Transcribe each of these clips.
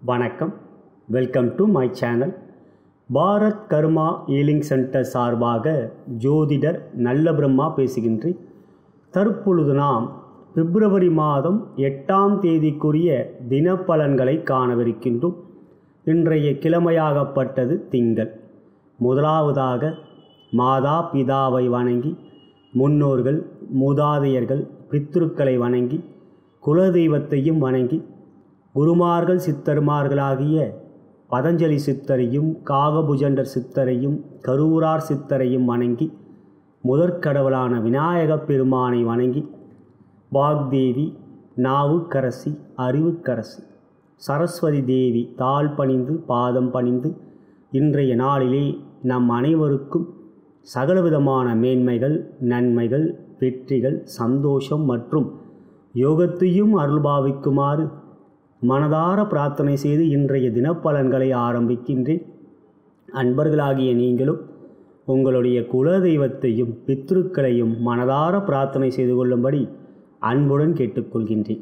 வணக்கம் welcome to my channel Bharat Karma healing centre சார்பாக ஜோதிடர் நல்ல பிரம்மா பேசுகின்றேன் தற்பொழுது நாம் பிப்ரவரி மாதம் எட்டாம் தேதிக்குரிய தினப்பலன்களை காணவிருக்கின்றோம் இன்றைய கிழமையாகப்பட்டது திங்கள் முதலாவதாக மாதா பிதாவை வணங்கி முன்னோர்கள் மூதாதையர்கள் பித்ருக்களை வணங்கி குலதெய்வத்தையும் வணங்கி குருமார்கள் சித்தர்மார்களாகிய பதஞ்சலி சித்தரையும் காகபுஜண்டர் சித்தரையும் கரூரார் சித்தரையும் வணங்கி முதற்கடவுளான விநாயகப் பெருமானை வணங்கி வாக்தேவி நாவுக்கரசி அறிவுக்கரசி சரஸ்வதி தேவி தாழ் பணிந்து பாதம் பணிந்து இன்றைய நாளிலே நம் அனைவருக்கும் சகலவிதமான மேன்மைகள் நன்மைகள் வெற்றிகள் சந்தோஷம் மற்றும் யோகத்தையும் அருள்பாவிக்குமாறு மனதார பிரார்த்தனை செய்து இன்றைய தினப்பலன்களை ஆரம்பிக்கின்றேன் அன்பர்களாகிய நீங்களும் உங்களுடைய குலதெய்வத்தையும் பித்ருக்களையும் மனதார பிரார்த்தனை செய்து கொள்ளும்படி அன்புடன் கேட்டுக்கொள்கின்றேன்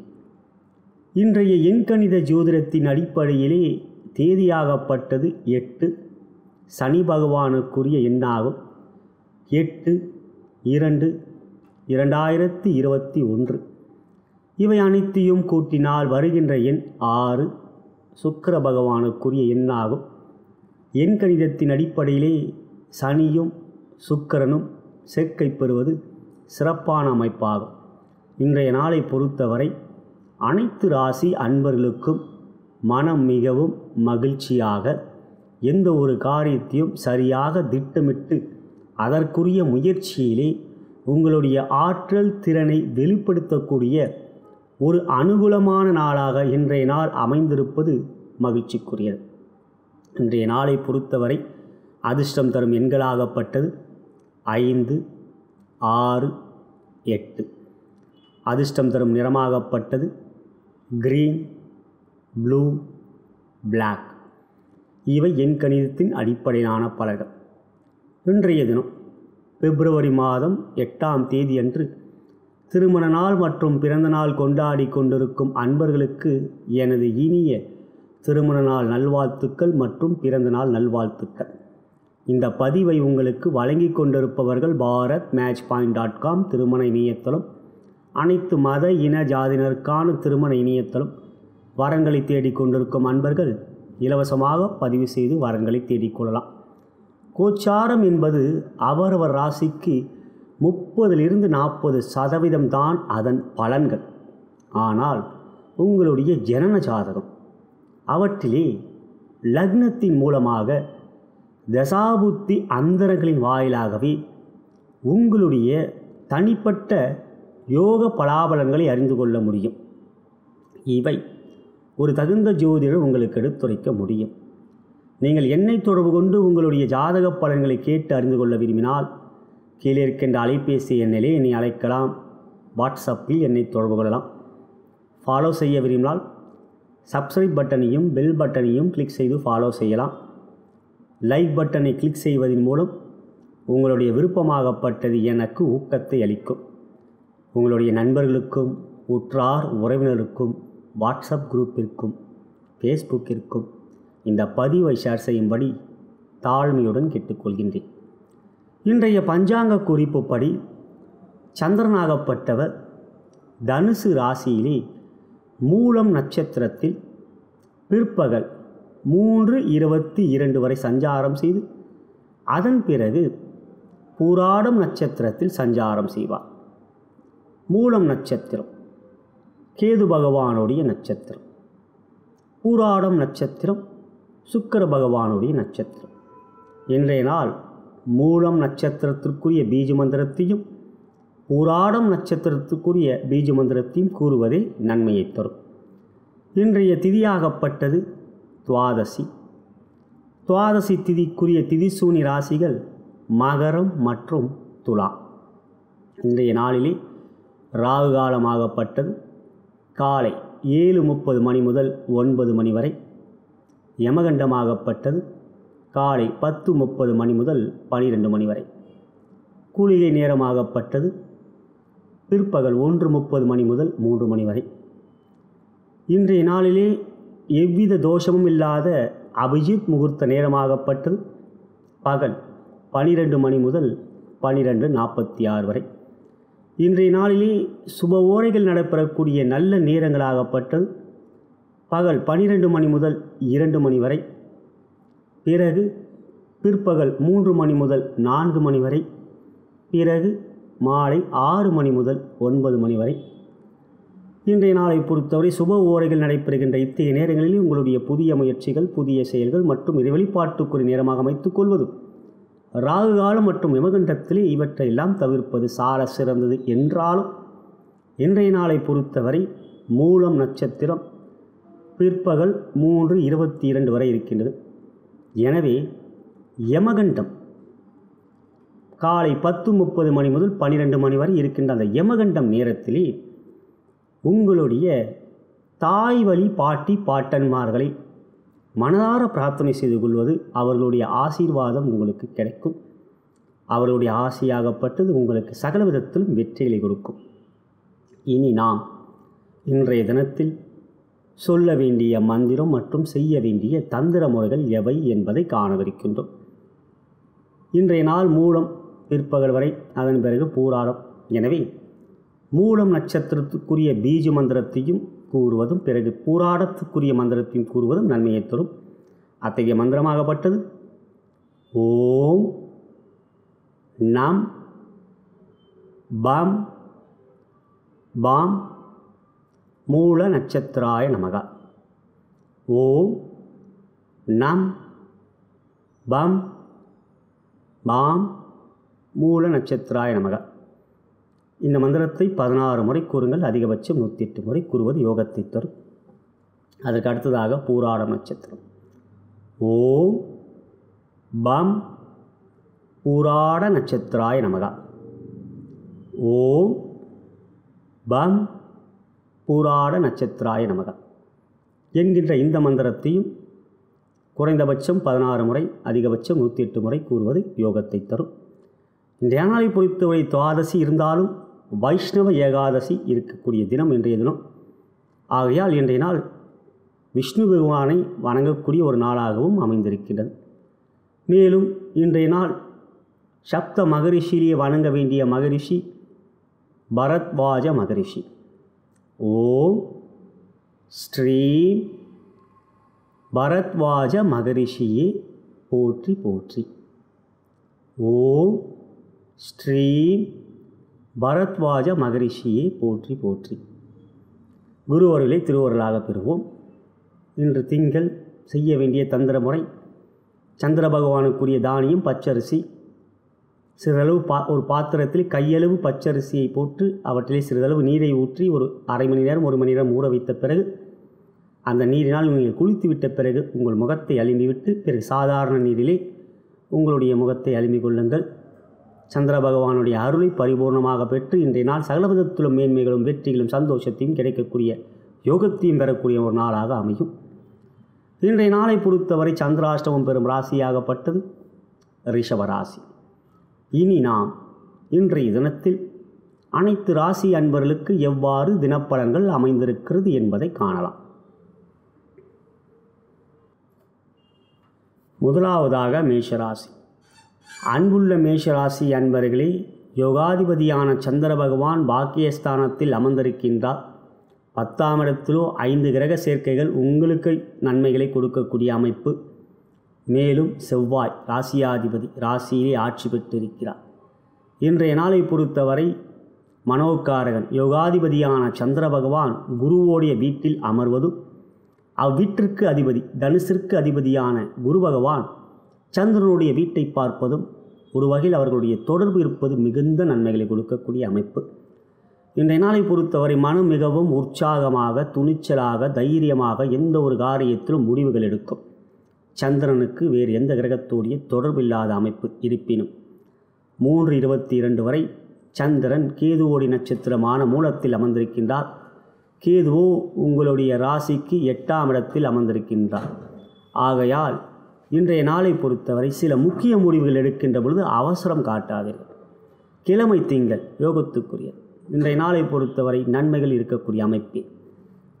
இன்றைய எண்கணித ஜோதிடத்தின் அடிப்படையிலே தேதியாகப்பட்டது எட்டு சனி பகவானுக்குரிய எண்ணாகும் எட்டு இரண்டு இரண்டாயிரத்தி இருபத்தி ஒன்று இவை அனைத்தையும் கூட்டினால் வருகின்ற எண் ஆறு சுக்கிர பகவானுக்குரிய எண்ணாகும் எண் கணிதத்தின் அடிப்படையிலே சனியும் சுக்கிரனும் சேர்க்கை பெறுவது சிறப்பான அமைப்பாகும் இன்றைய நாளை பொறுத்தவரை அனைத்து ராசி அன்பர்களுக்கும் மனம் மிகவும் மகிழ்ச்சியாக எந்த ஒரு காரியத்தையும் சரியாக திட்டமிட்டு அதற்குரிய முயற்சியிலே உங்களுடைய ஆற்றல் திறனை வெளிப்படுத்தக்கூடிய ஒரு அனுகூலமான நாளாக இன்றைய நாள் அமைந்திருப்பது மகிழ்ச்சிக்குரியது இன்றைய நாளை பொறுத்தவரை அதிர்ஷ்டம் தரும் எண்களாகப்பட்டது ஐந்து ஆறு எட்டு அதிர்ஷ்டம் தரும் நிறமாகப்பட்டது கிரீன் ப்ளூ பிளாக் இவை எண் கணிதத்தின் அடிப்படையிலான பலன்கள் இன்றைய தினம் பிப்ரவரி மாதம் எட்டாம் தேதி அன்று திருமண நாள் மற்றும் பிறந்த நாள் கொண்டாடி கொண்டிருக்கும் அன்பர்களுக்கு எனது இனிய திருமண நாள் நல்வாழ்த்துக்கள் மற்றும் பிறந்த நாள் நல்வாழ்த்துக்கள் இந்த பதிவை உங்களுக்கு வழங்கி கொண்டிருப்பவர்கள் Bharat match point dot com திருமண இணையதளம் அனைத்து மத இன ஜாதியினருக்கான திருமண இணையதளம் வரங்களை தேடிக்கொண்டிருக்கும் அன்பர்கள் இலவசமாக பதிவு செய்து வரங்களை தேடிக்கொள்ளலாம் கோச்சாரம் என்பது அவரவர் ராசிக்கு முப்பதிலிருந்து நாற்பது சதவீதம் தான் அதன் பலன்கள் ஆனால் உங்களுடைய ஜனன ஜாதகம் அவற்றிலே லக்னத்தின் மூலமாக தசாபுத்தி அந்தரங்களின் வாயிலாகவே உங்களுடைய தனிப்பட்ட யோக பலாபலன்களை அறிந்து கொள்ள முடியும் இவை ஒரு தகுந்த ஜோதிடர் உங்களுக்கு எடுத்துரைக்க முடியும் நீங்கள் என்னை தொடர்பு கொண்டு உங்களுடைய ஜாதக பலன்களை கேட்டு அறிந்து கொள்ள விரும்பினால் கீழே இருக்கின்ற அலைபேசி எண்ணிலே என்னை அழைக்கலாம் வாட்ஸ்அப்பில் என்னை தொடர்பு கொள்ளலாம் ஃபாலோ செய்ய விரும்பினால் சப்ஸ்கிரைப் பட்டனையும் பெல் பட்டனையும் கிளிக் செய்து ஃபாலோ செய்யலாம் லைக் பட்டனை கிளிக் செய்வதன் மூலம் உங்களுடைய விருப்பமாகப்பட்டது எனக்கு ஊக்கத்தை அளிக்கும் உங்களுடைய நண்பர்களுக்கும் உற்றார் உறவினருக்கும் வாட்ஸ்அப் குரூப்பிற்கும் ஃபேஸ்புக்கிற்கும் இந்த பதிவை ஷேர் செய்யும்படி தாழ்மையுடன் கேட்டுக்கொள்கின்றேன் இன்றைய பஞ்சாங்க குறிப்புப்படி சந்திரனாகப்பட்டவர் தனுசு ராசியிலே மூலம் நட்சத்திரத்தில் பிற்பகல் மூன்று இருபத்தி இரண்டு வரை சஞ்சாரம் செய்து அதன் பிறகு பூராடம் நட்சத்திரத்தில் சஞ்சாரம் செய்வார் மூலம் நட்சத்திரம் கேது பகவானுடைய நட்சத்திரம் பூராடம் நட்சத்திரம் சுக்கர பகவானுடைய நட்சத்திரம் இன்றைய நாள் மூலம் நட்சத்திரத்திற்குரிய பீஜ மந்திரத்தையும் பூராடம் நட்சத்திரத்துக்குரிய பீஜ மந்திரத்தையும் கூறுவதே நன்மையை தரும் இன்றைய திதியாகப்பட்டது துவாதசி துவாதசி திதிக்குரிய திதிசூனி ராசிகள் மகரம் மற்றும் துலா இன்றைய நாளிலே ராகு காலமாகப்பட்டது காலை ஏழு முப்பது மணி முதல் ஒன்பது மணி வரை யமகண்டமாகப்பட்டது காலை பத்து முப்பது மணி முதல் பனிரெண்டு மணி வரை கூலிகை நேரமாகப்பட்டது பிற்பகல் ஒன்று முப்பது மணி முதல் மூன்று மணி வரை இன்றைய நாளிலே எவ்வித தோஷமும் இல்லாத அபிஜித் முகூர்த்த நேரமாகப்பட்டது பகல் பனிரெண்டு மணி முதல் பனிரெண்டு நாற்பத்தி ஆறு வரை இன்றைய நாளிலே சுப ஓரைகள் நடைபெறக்கூடிய நல்ல நேரங்களாகப்பட்டது பகல் பனிரெண்டு மணி முதல் இரண்டு மணி வரை பிறகு பிற்பகல் மூன்று மணி முதல் நான்கு மணி வரை பிறகு மாலை ஆறு மணி முதல் ஒன்பது மணி வரை இன்றைய நாளை பொறுத்தவரை சுப ஓரைகள் நடைபெறுகின்ற இத்தகைய நேரங்களில் உங்களுடைய புதிய முயற்சிகள் புதிய செயல்கள் மற்றும் இறை வெளிப்பாட்டுக்குரிய நேரமாக அமைத்துக் கொள்வதும் ராகு காலம் மற்றும் யமகண்டத்திலே இவற்றையெல்லாம் தவிர்ப்பது சால சிறந்தது என்றாலும் இன்றைய நாளை பொறுத்தவரை மூலம் நட்சத்திரம் பிற்பகல் மூன்று இருபத்தி இரண்டு வரை இருக்கின்றது எனவே யமகண்டம் காலை பத்து முப்பது மணி முதல் பன்னிரெண்டு மணி வரை இருக்கின்ற அந்த யமகண்டம் நேரத்திலே உங்களுடைய தாய் வழி பாட்டி பாட்டன்மார்களை மனதார பிரார்த்தனை செய்து கொள்வது அவர்களுடைய ஆசீர்வாதம் உங்களுக்கு கிடைக்கும் அவர்களுடைய ஆசையாகப்பட்டது உங்களுக்கு சகல விதத்திலும் வெற்றிகளை கொடுக்கும் இனி நாம் இன்றைய தினத்தில் சொல்ல வேண்டிய மந்திரம் மற்றும் செய்ய வேண்டிய தந்திர முறைகள் எவை என்பதை காணவிருக்கின்றோம் இன்றைய நாள் மூலம் பிற்பகல் வரை அதன் பிறகு பூராடம் எனவே மூலம் நட்சத்திரத்துக்குரிய பீஜ மந்திரத்தையும் கூறுவதும் பிறகு பூராடத்துக்குரிய மந்திரத்தையும் கூறுவதும் நன்மையை தரும் அத்தகைய மந்திரமாகப்பட்டது ஓம் நம் பம் பாம் மூல நட்சத்திராய நமக ஓம் நம் பம் பாம் மூல நட்சத்திராய நமக இந்த மந்திரத்தை பதினாறு முறை கூறுங்கள் அதிகபட்சம் நூற்றி எட்டு முறை கூறுவது யோகத்தை தரும் அதற்கு அடுத்ததாக பூராட நட்சத்திரம் ஓம் பம் பூராட நட்சத்திராய நமகா ஓம் பம் பூராட நட்சத்திராய நமகா என்கின்ற இந்த மந்திரத்தையும் குறைந்தபட்சம் பதினாறு முறை அதிகபட்சம் நூற்றி எட்டு முறை கூறுவது யோகத்தை தரும் இன்றைய நாளை பொறுத்தவரை துவாதசி இருந்தாலும் வைஷ்ணவ ஏகாதசி இருக்கக்கூடிய தினம் இன்றைய தினம் ஆகையால் இன்றைய நாள் விஷ்ணு பகவானை வணங்கக்கூடிய ஒரு நாளாகவும் அமைந்திருக்கின்றது மேலும் இன்றைய நாள் சப்த மகரிஷியிலேயே வணங்க வேண்டிய மகரிஷி பரத்வாஜ மகரிஷி ஓம் ஸ்ரீம் பரத்வாஜ மகரிஷியே போற்றி போற்றி ஓம் ஸ்ரீம் பரத்வாஜ மகரிஷியே போற்றி போற்றி குருவருளை திருவருளாக பெறுவோம் இன்று திங்கள் செய்ய வேண்டிய தந்திர முறை சந்திர பகவானுக்குரிய தானியம் பச்சரிசி சிறிதளவு பா ஒரு பாத்திரத்தில் கையளவு பச்சரிசியை போட்டு அவற்றிலே சிறிதளவு நீரை ஊற்றி ஒரு அரை மணி நேரம் ஒரு மணி நேரம் ஊற வைத்த பிறகு அந்த நீரினால் நீங்கள் குளித்து விட்ட பிறகு உங்கள் முகத்தை அலும்பிவிட்டு பிறகு சாதாரண நீரிலே உங்களுடைய முகத்தை அலும்பிக் கொள்ளுங்கள் சந்திர பகவானுடைய அருளை பரிபூர்ணமாக பெற்று இன்றைய நாள் சகலவிதத்திலும் மேன்மைகளும் வெற்றிகளும் சந்தோஷத்தையும் கிடைக்கக்கூடிய யோகத்தையும் பெறக்கூடிய ஒரு நாளாக அமையும் இன்றைய நாளை பொறுத்தவரை சந்திராஷ்டமம் பெறும் ராசியாகப்பட்டது ரிஷப ராசி இனி நாம் இன்றைய தினத்தில் அனைத்து ராசி அன்பர்களுக்கு எவ்வாறு தினப்பலன்கள் அமைந்திருக்கிறது என்பதை காணலாம் முதலாவதாக மேஷராசி அன்புள்ள மேஷராசி அன்பர்களே யோகாதிபதியான சந்திர பகவான் பாக்கியஸ்தானத்தில் அமர்ந்திருக்கின்றார் பத்தாம் இடத்திலோ ஐந்து கிரக சேர்க்கைகள் உங்களுக்கு நன்மைகளை கொடுக்கக்கூடிய அமைப்பு மேலும் செவ்வாய் ராசியாதிபதி ராசியிலே ஆட்சி பெற்றிருக்கிறார் இன்றைய நாளை பொறுத்தவரை மனோகாரகன் யோகாதிபதியான சந்திர பகவான் குருவோடைய வீட்டில் அமர்வதும் அவ்வீட்டிற்கு அதிபதி தனுசிற்கு அதிபதியான குரு பகவான் சந்திரனுடைய வீட்டை பார்ப்பதும் ஒரு வகையில் அவர்களுடைய தொடர்பு இருப்பது மிகுந்த நன்மைகளை கொடுக்கக்கூடிய அமைப்பு இன்றைய நாளை பொறுத்தவரை மனம் மிகவும் உற்சாகமாக துணிச்சலாக தைரியமாக எந்த ஒரு காரியத்திலும் முடிவுகள் எடுக்கும் சந்திரனுக்கு வேறு எந்த கிரகத்தோடைய தொடர்பில்லாத அமைப்பு இருப்பினும் மூன்று இருபத்தி இரண்டு வரை சந்திரன் கேதுவோடி நட்சத்திரமான மூலத்தில் அமர்ந்திருக்கின்றார் கேதுவோ உங்களுடைய ராசிக்கு எட்டாம் இடத்தில் அமர்ந்திருக்கின்றார் ஆகையால் இன்றைய நாளை பொறுத்தவரை சில முக்கிய முடிவுகள் எடுக்கின்ற பொழுது அவசரம் காட்டாதீர்கள் கிழமை திங்கள் யோகத்துக்குரிய இன்றைய நாளை பொறுத்தவரை நன்மைகள் இருக்கக்கூடிய அமைப்பே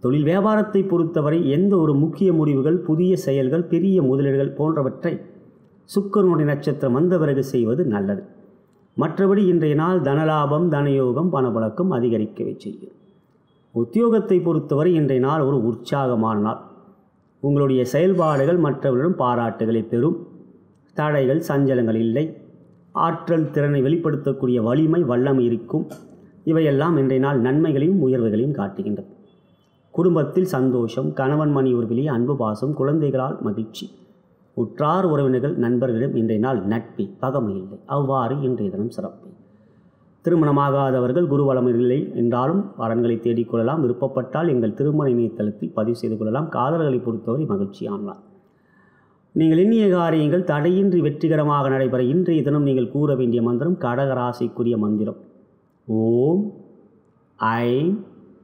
தொழில் வியாபாரத்தை பொறுத்தவரை எந்த ஒரு முக்கிய முடிவுகள் புதிய செயல்கள் பெரிய முதலீடுகள் போன்றவற்றை சுக்கரனுடைய நட்சத்திரம் வந்த பிறகு செய்வது நல்லது மற்றபடி இன்றைய நாள் தனலாபம் தனயோகம் பணபழக்கம் அதிகரிக்கவே செய்யும் உத்தியோகத்தை பொறுத்தவரை இன்றைய நாள் ஒரு உற்சாகமான நாள் உங்களுடைய செயல்பாடுகள் மற்றவர்களிடம் பாராட்டுகளை பெறும் தடைகள் சஞ்சலங்கள் இல்லை ஆற்றல் திறனை வெளிப்படுத்தக்கூடிய வலிமை வல்லமை இருக்கும் இவையெல்லாம் இன்றைய நாள் நன்மைகளையும் உயர்வுகளையும் காட்டுகின்றது குடும்பத்தில் சந்தோஷம் கணவன் மணி உறவிலே அன்பு பாசம் குழந்தைகளால் மகிழ்ச்சி உற்றார் உறவினர்கள் நண்பர்களிடம் இன்றைய நாள் நட்பு பகமை இல்லை அவ்வாறு இன்றைய தினம் சிறப்பு திருமணமாகாதவர்கள் குருவலம் இல்லை என்றாலும் வரன்களை தேடிக்கொள்ளலாம் விருப்பப்பட்டால் எங்கள் திருமண இணையதளத்தில் பதிவு செய்து கொள்ளலாம் காதல்களை பொறுத்தவரை மகிழ்ச்சியானலாம் நீங்கள் எண்ணிய காரியங்கள் தடையின்றி வெற்றிகரமாக நடைபெற இன்றைய தினம் நீங்கள் கூற வேண்டிய மந்திரம் கடகராசிக்குரிய மந்திரம் ஓம் ஐம்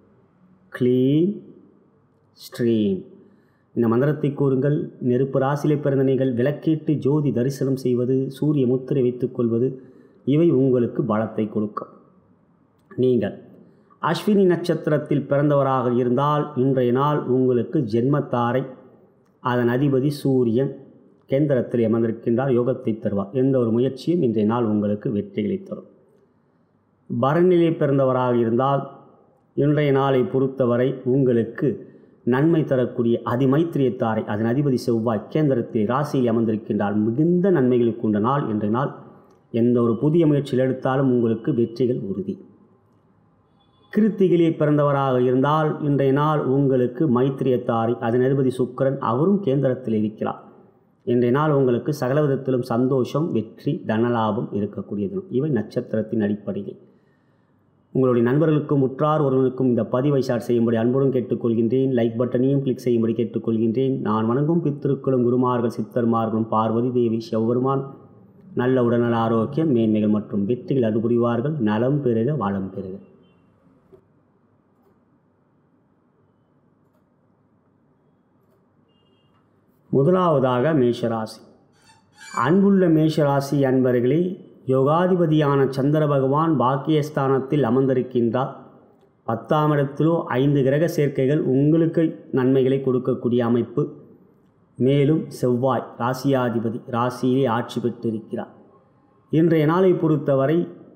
க்ளீம் ஸ்ட்ரீம் இந்த மந்திரத்தை கூறுங்கள் நெருப்பு ராசியிலே பிறந்த நீங்கள் விளக்கேட்டு ஜோதி தரிசனம் செய்வது சூரிய முத்திரை வைத்துக்கொள்வது இவை உங்களுக்கு பலத்தை கொடுக்கும் நீங்கள் அஸ்வினி நட்சத்திரத்தில் பிறந்தவராக இருந்தால் இன்றைய நாள் உங்களுக்கு ஜென்மத்தாரை அதன் அதிபதி சூரியன் கேந்திரத்தில் அமர்ந்திருக்கின்றார் யோகத்தை தருவார் எந்த ஒரு முயற்சியும் இன்றைய நாள் உங்களுக்கு வெற்றிகளை தரும் பரநிலை பிறந்தவராக இருந்தால் இன்றைய நாளை பொறுத்தவரை உங்களுக்கு நன்மை தரக்கூடிய அதிமைத்திரியத்தாரை அதன் அதிபதி செவ்வாய் கேந்திரத்தில் ராசியில் அமர்ந்திருக்கின்றால் மிகுந்த நன்மைகளுக்கு உண்ட நாள் இன்றைய நாள் எந்த ஒரு புதிய முயற்சியில் எடுத்தாலும் உங்களுக்கு வெற்றிகள் உறுதி கிருத்திகிலே பிறந்தவராக இருந்தால் இன்றைய நாள் உங்களுக்கு மைத்திரியத்தாரி அதன் அதிபதி சுக்கரன் அவரும் கேந்திரத்தில் இருக்கிறார் இன்றைய நாள் உங்களுக்கு சகலவிதத்திலும் சந்தோஷம் வெற்றி தனலாபம் இருக்கக்கூடிய தினம் இவை நட்சத்திரத்தின் அடிப்படையில் உங்களுடைய நண்பர்களுக்கும் உற்றார் ஒருவனுக்கும் இந்த பதிவை ஷேர் செய்யும்படி அன்புடன் கேட்டுக்கொள்கின்றேன் லைக் பட்டனையும் கிளிக் செய்யும்படி கேட்டுக்கொள்கின்றேன் நான் வணங்கும் பித்திருக்களும் குருமார்கள் சித்தர்மார்களும் பார்வதி தேவி செவ்வருமான் நல்ல உடல்நல ஆரோக்கியம் மேன்மைகள் மற்றும் வெற்றிகள் அது புரிவார்கள் நலம் பெருக வளம் பெருக முதலாவதாக மேஷராசி அன்புள்ள மேஷராசி அன்பர்களே யோகாதிபதியான சந்திர பகவான் பாக்கியஸ்தானத்தில் அமர்ந்திருக்கின்றார் பத்தாம் இடத்திலோ ஐந்து கிரக சேர்க்கைகள் உங்களுக்கு நன்மைகளை கொடுக்கக்கூடிய அமைப்பு மேலும் செவ்வாய் ராசியாதிபதி ராசியிலே ஆட்சி பெற்றிருக்கிறார் இன்றைய நாளை பொறுத்தவரை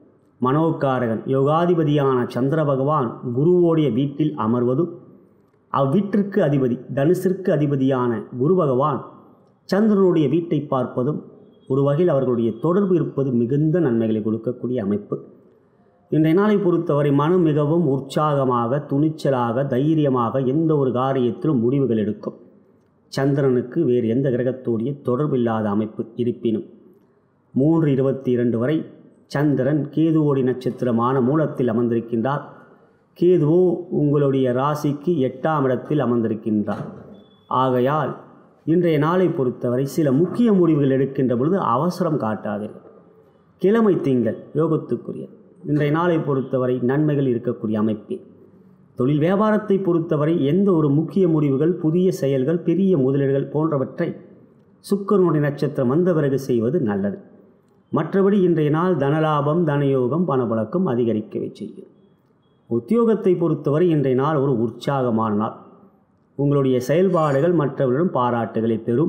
மனோகாரகன் யோகாதிபதியான சந்திர பகவான் குருவோடைய வீட்டில் அமர்வதும் அவ்வீட்டிற்கு அதிபதி தனுசிற்கு அதிபதியான குரு பகவான் சந்திரனுடைய வீட்டை பார்ப்பதும் ஒரு வகையில் அவர்களுடைய தொடர்பு இருப்பது மிகுந்த நன்மைகளை கொடுக்கக்கூடிய அமைப்பு இன்றைய நாளை பொறுத்தவரை மனம் மிகவும் உற்சாகமாக துணிச்சலாக தைரியமாக எந்த ஒரு காரியத்திலும் முடிவுகள் எடுக்கும் சந்திரனுக்கு வேறு எந்த கிரகத்தோடைய தொடர்பில்லாத அமைப்பு இருப்பினும் மூன்று இருபத்தி இரண்டு வரை சந்திரன் கேதுவோடி நட்சத்திரமான மூலத்தில் அமர்ந்திருக்கின்றார் கேதுவோ உங்களுடைய ராசிக்கு எட்டாம் இடத்தில் அமர்ந்திருக்கின்றார் ஆகையால் இன்றைய நாளை பொறுத்தவரை சில முக்கிய முடிவுகள் எடுக்கின்ற பொழுது அவசரம் காட்டாதீர்கள் கிழமை திங்கள் யோகத்துக்குரிய இன்றைய நாளை பொறுத்தவரை நன்மைகள் இருக்கக்கூடிய அமைப்பே தொழில் வியாபாரத்தை பொறுத்தவரை எந்த ஒரு முக்கிய முடிவுகள் புதிய செயல்கள் பெரிய முதலீடுகள் போன்றவற்றை சுக்கரனுடைய நட்சத்திரம் வந்த பிறகு செய்வது நல்லது மற்றபடி இன்றைய நாள் தனலாபம் தனயோகம் பணபழக்கம் அதிகரிக்கவே செய்யும் உத்தியோகத்தை பொறுத்தவரை இன்றைய நாள் ஒரு உற்சாகமான நாள் உங்களுடைய செயல்பாடுகள் மற்றவர்களிடம் பாராட்டுகளை பெறும்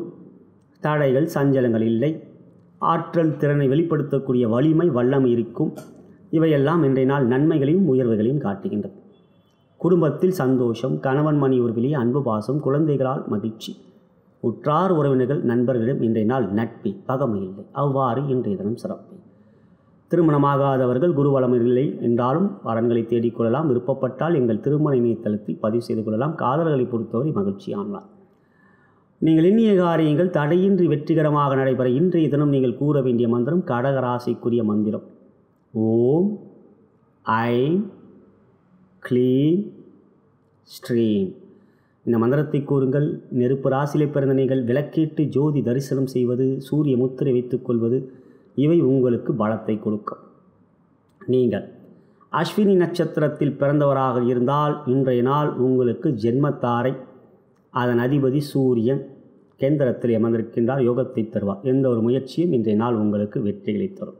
தடைகள் சஞ்சலங்கள் இல்லை ஆற்றல் திறனை வெளிப்படுத்தக்கூடிய வலிமை வல்லமை இருக்கும் இவையெல்லாம் இன்றைய நாள் நன்மைகளையும் உயர்வுகளையும் காட்டுகின்றது குடும்பத்தில் சந்தோஷம் கணவன் மணி உறவிலே அன்பு பாசம் குழந்தைகளால் மகிழ்ச்சி உற்றார் உறவினர்கள் நண்பர்களிடம் இன்றைய நாள் நட்பு பகமை இல்லை அவ்வாறு இன்றைய தினம் சிறப்பு திருமணமாகாதவர்கள் குருவலம் இல்லை என்றாலும் வரன்களை தேடிக்கொள்ளலாம் விருப்பப்பட்டால் எங்கள் திருமண இணையதளத்தில் பதிவு செய்து கொள்ளலாம் காதல்களை பொறுத்தவரை மகிழ்ச்சியானலாம் நீங்கள் எண்ணிய காரியங்கள் தடையின்றி வெற்றிகரமாக நடைபெற இன்றைய தினம் நீங்கள் கூற வேண்டிய மந்திரம் கடகராசிக்குரிய மந்திரம் ஓம் ஐம் க்ளீம் ஸ்ட்ரீம் இந்த மந்திரத்தை கூறுங்கள் நெருப்பு ராசியிலே பிறந்த நீங்கள் விளக்கேட்டு ஜோதி தரிசனம் செய்வது சூரிய முத்திரை வைத்துக்கொள்வது இவை உங்களுக்கு பலத்தை கொடுக்கும் நீங்கள் அஸ்வினி நட்சத்திரத்தில் பிறந்தவராக இருந்தால் இன்றைய நாள் உங்களுக்கு ஜென்மத்தாரை அதன் அதிபதி சூரியன் கேந்திரத்தில் அமர்ந்திருக்கின்றார் யோகத்தை தருவார் எந்த ஒரு முயற்சியும் இன்றைய நாள் உங்களுக்கு வெற்றிகளை தரும்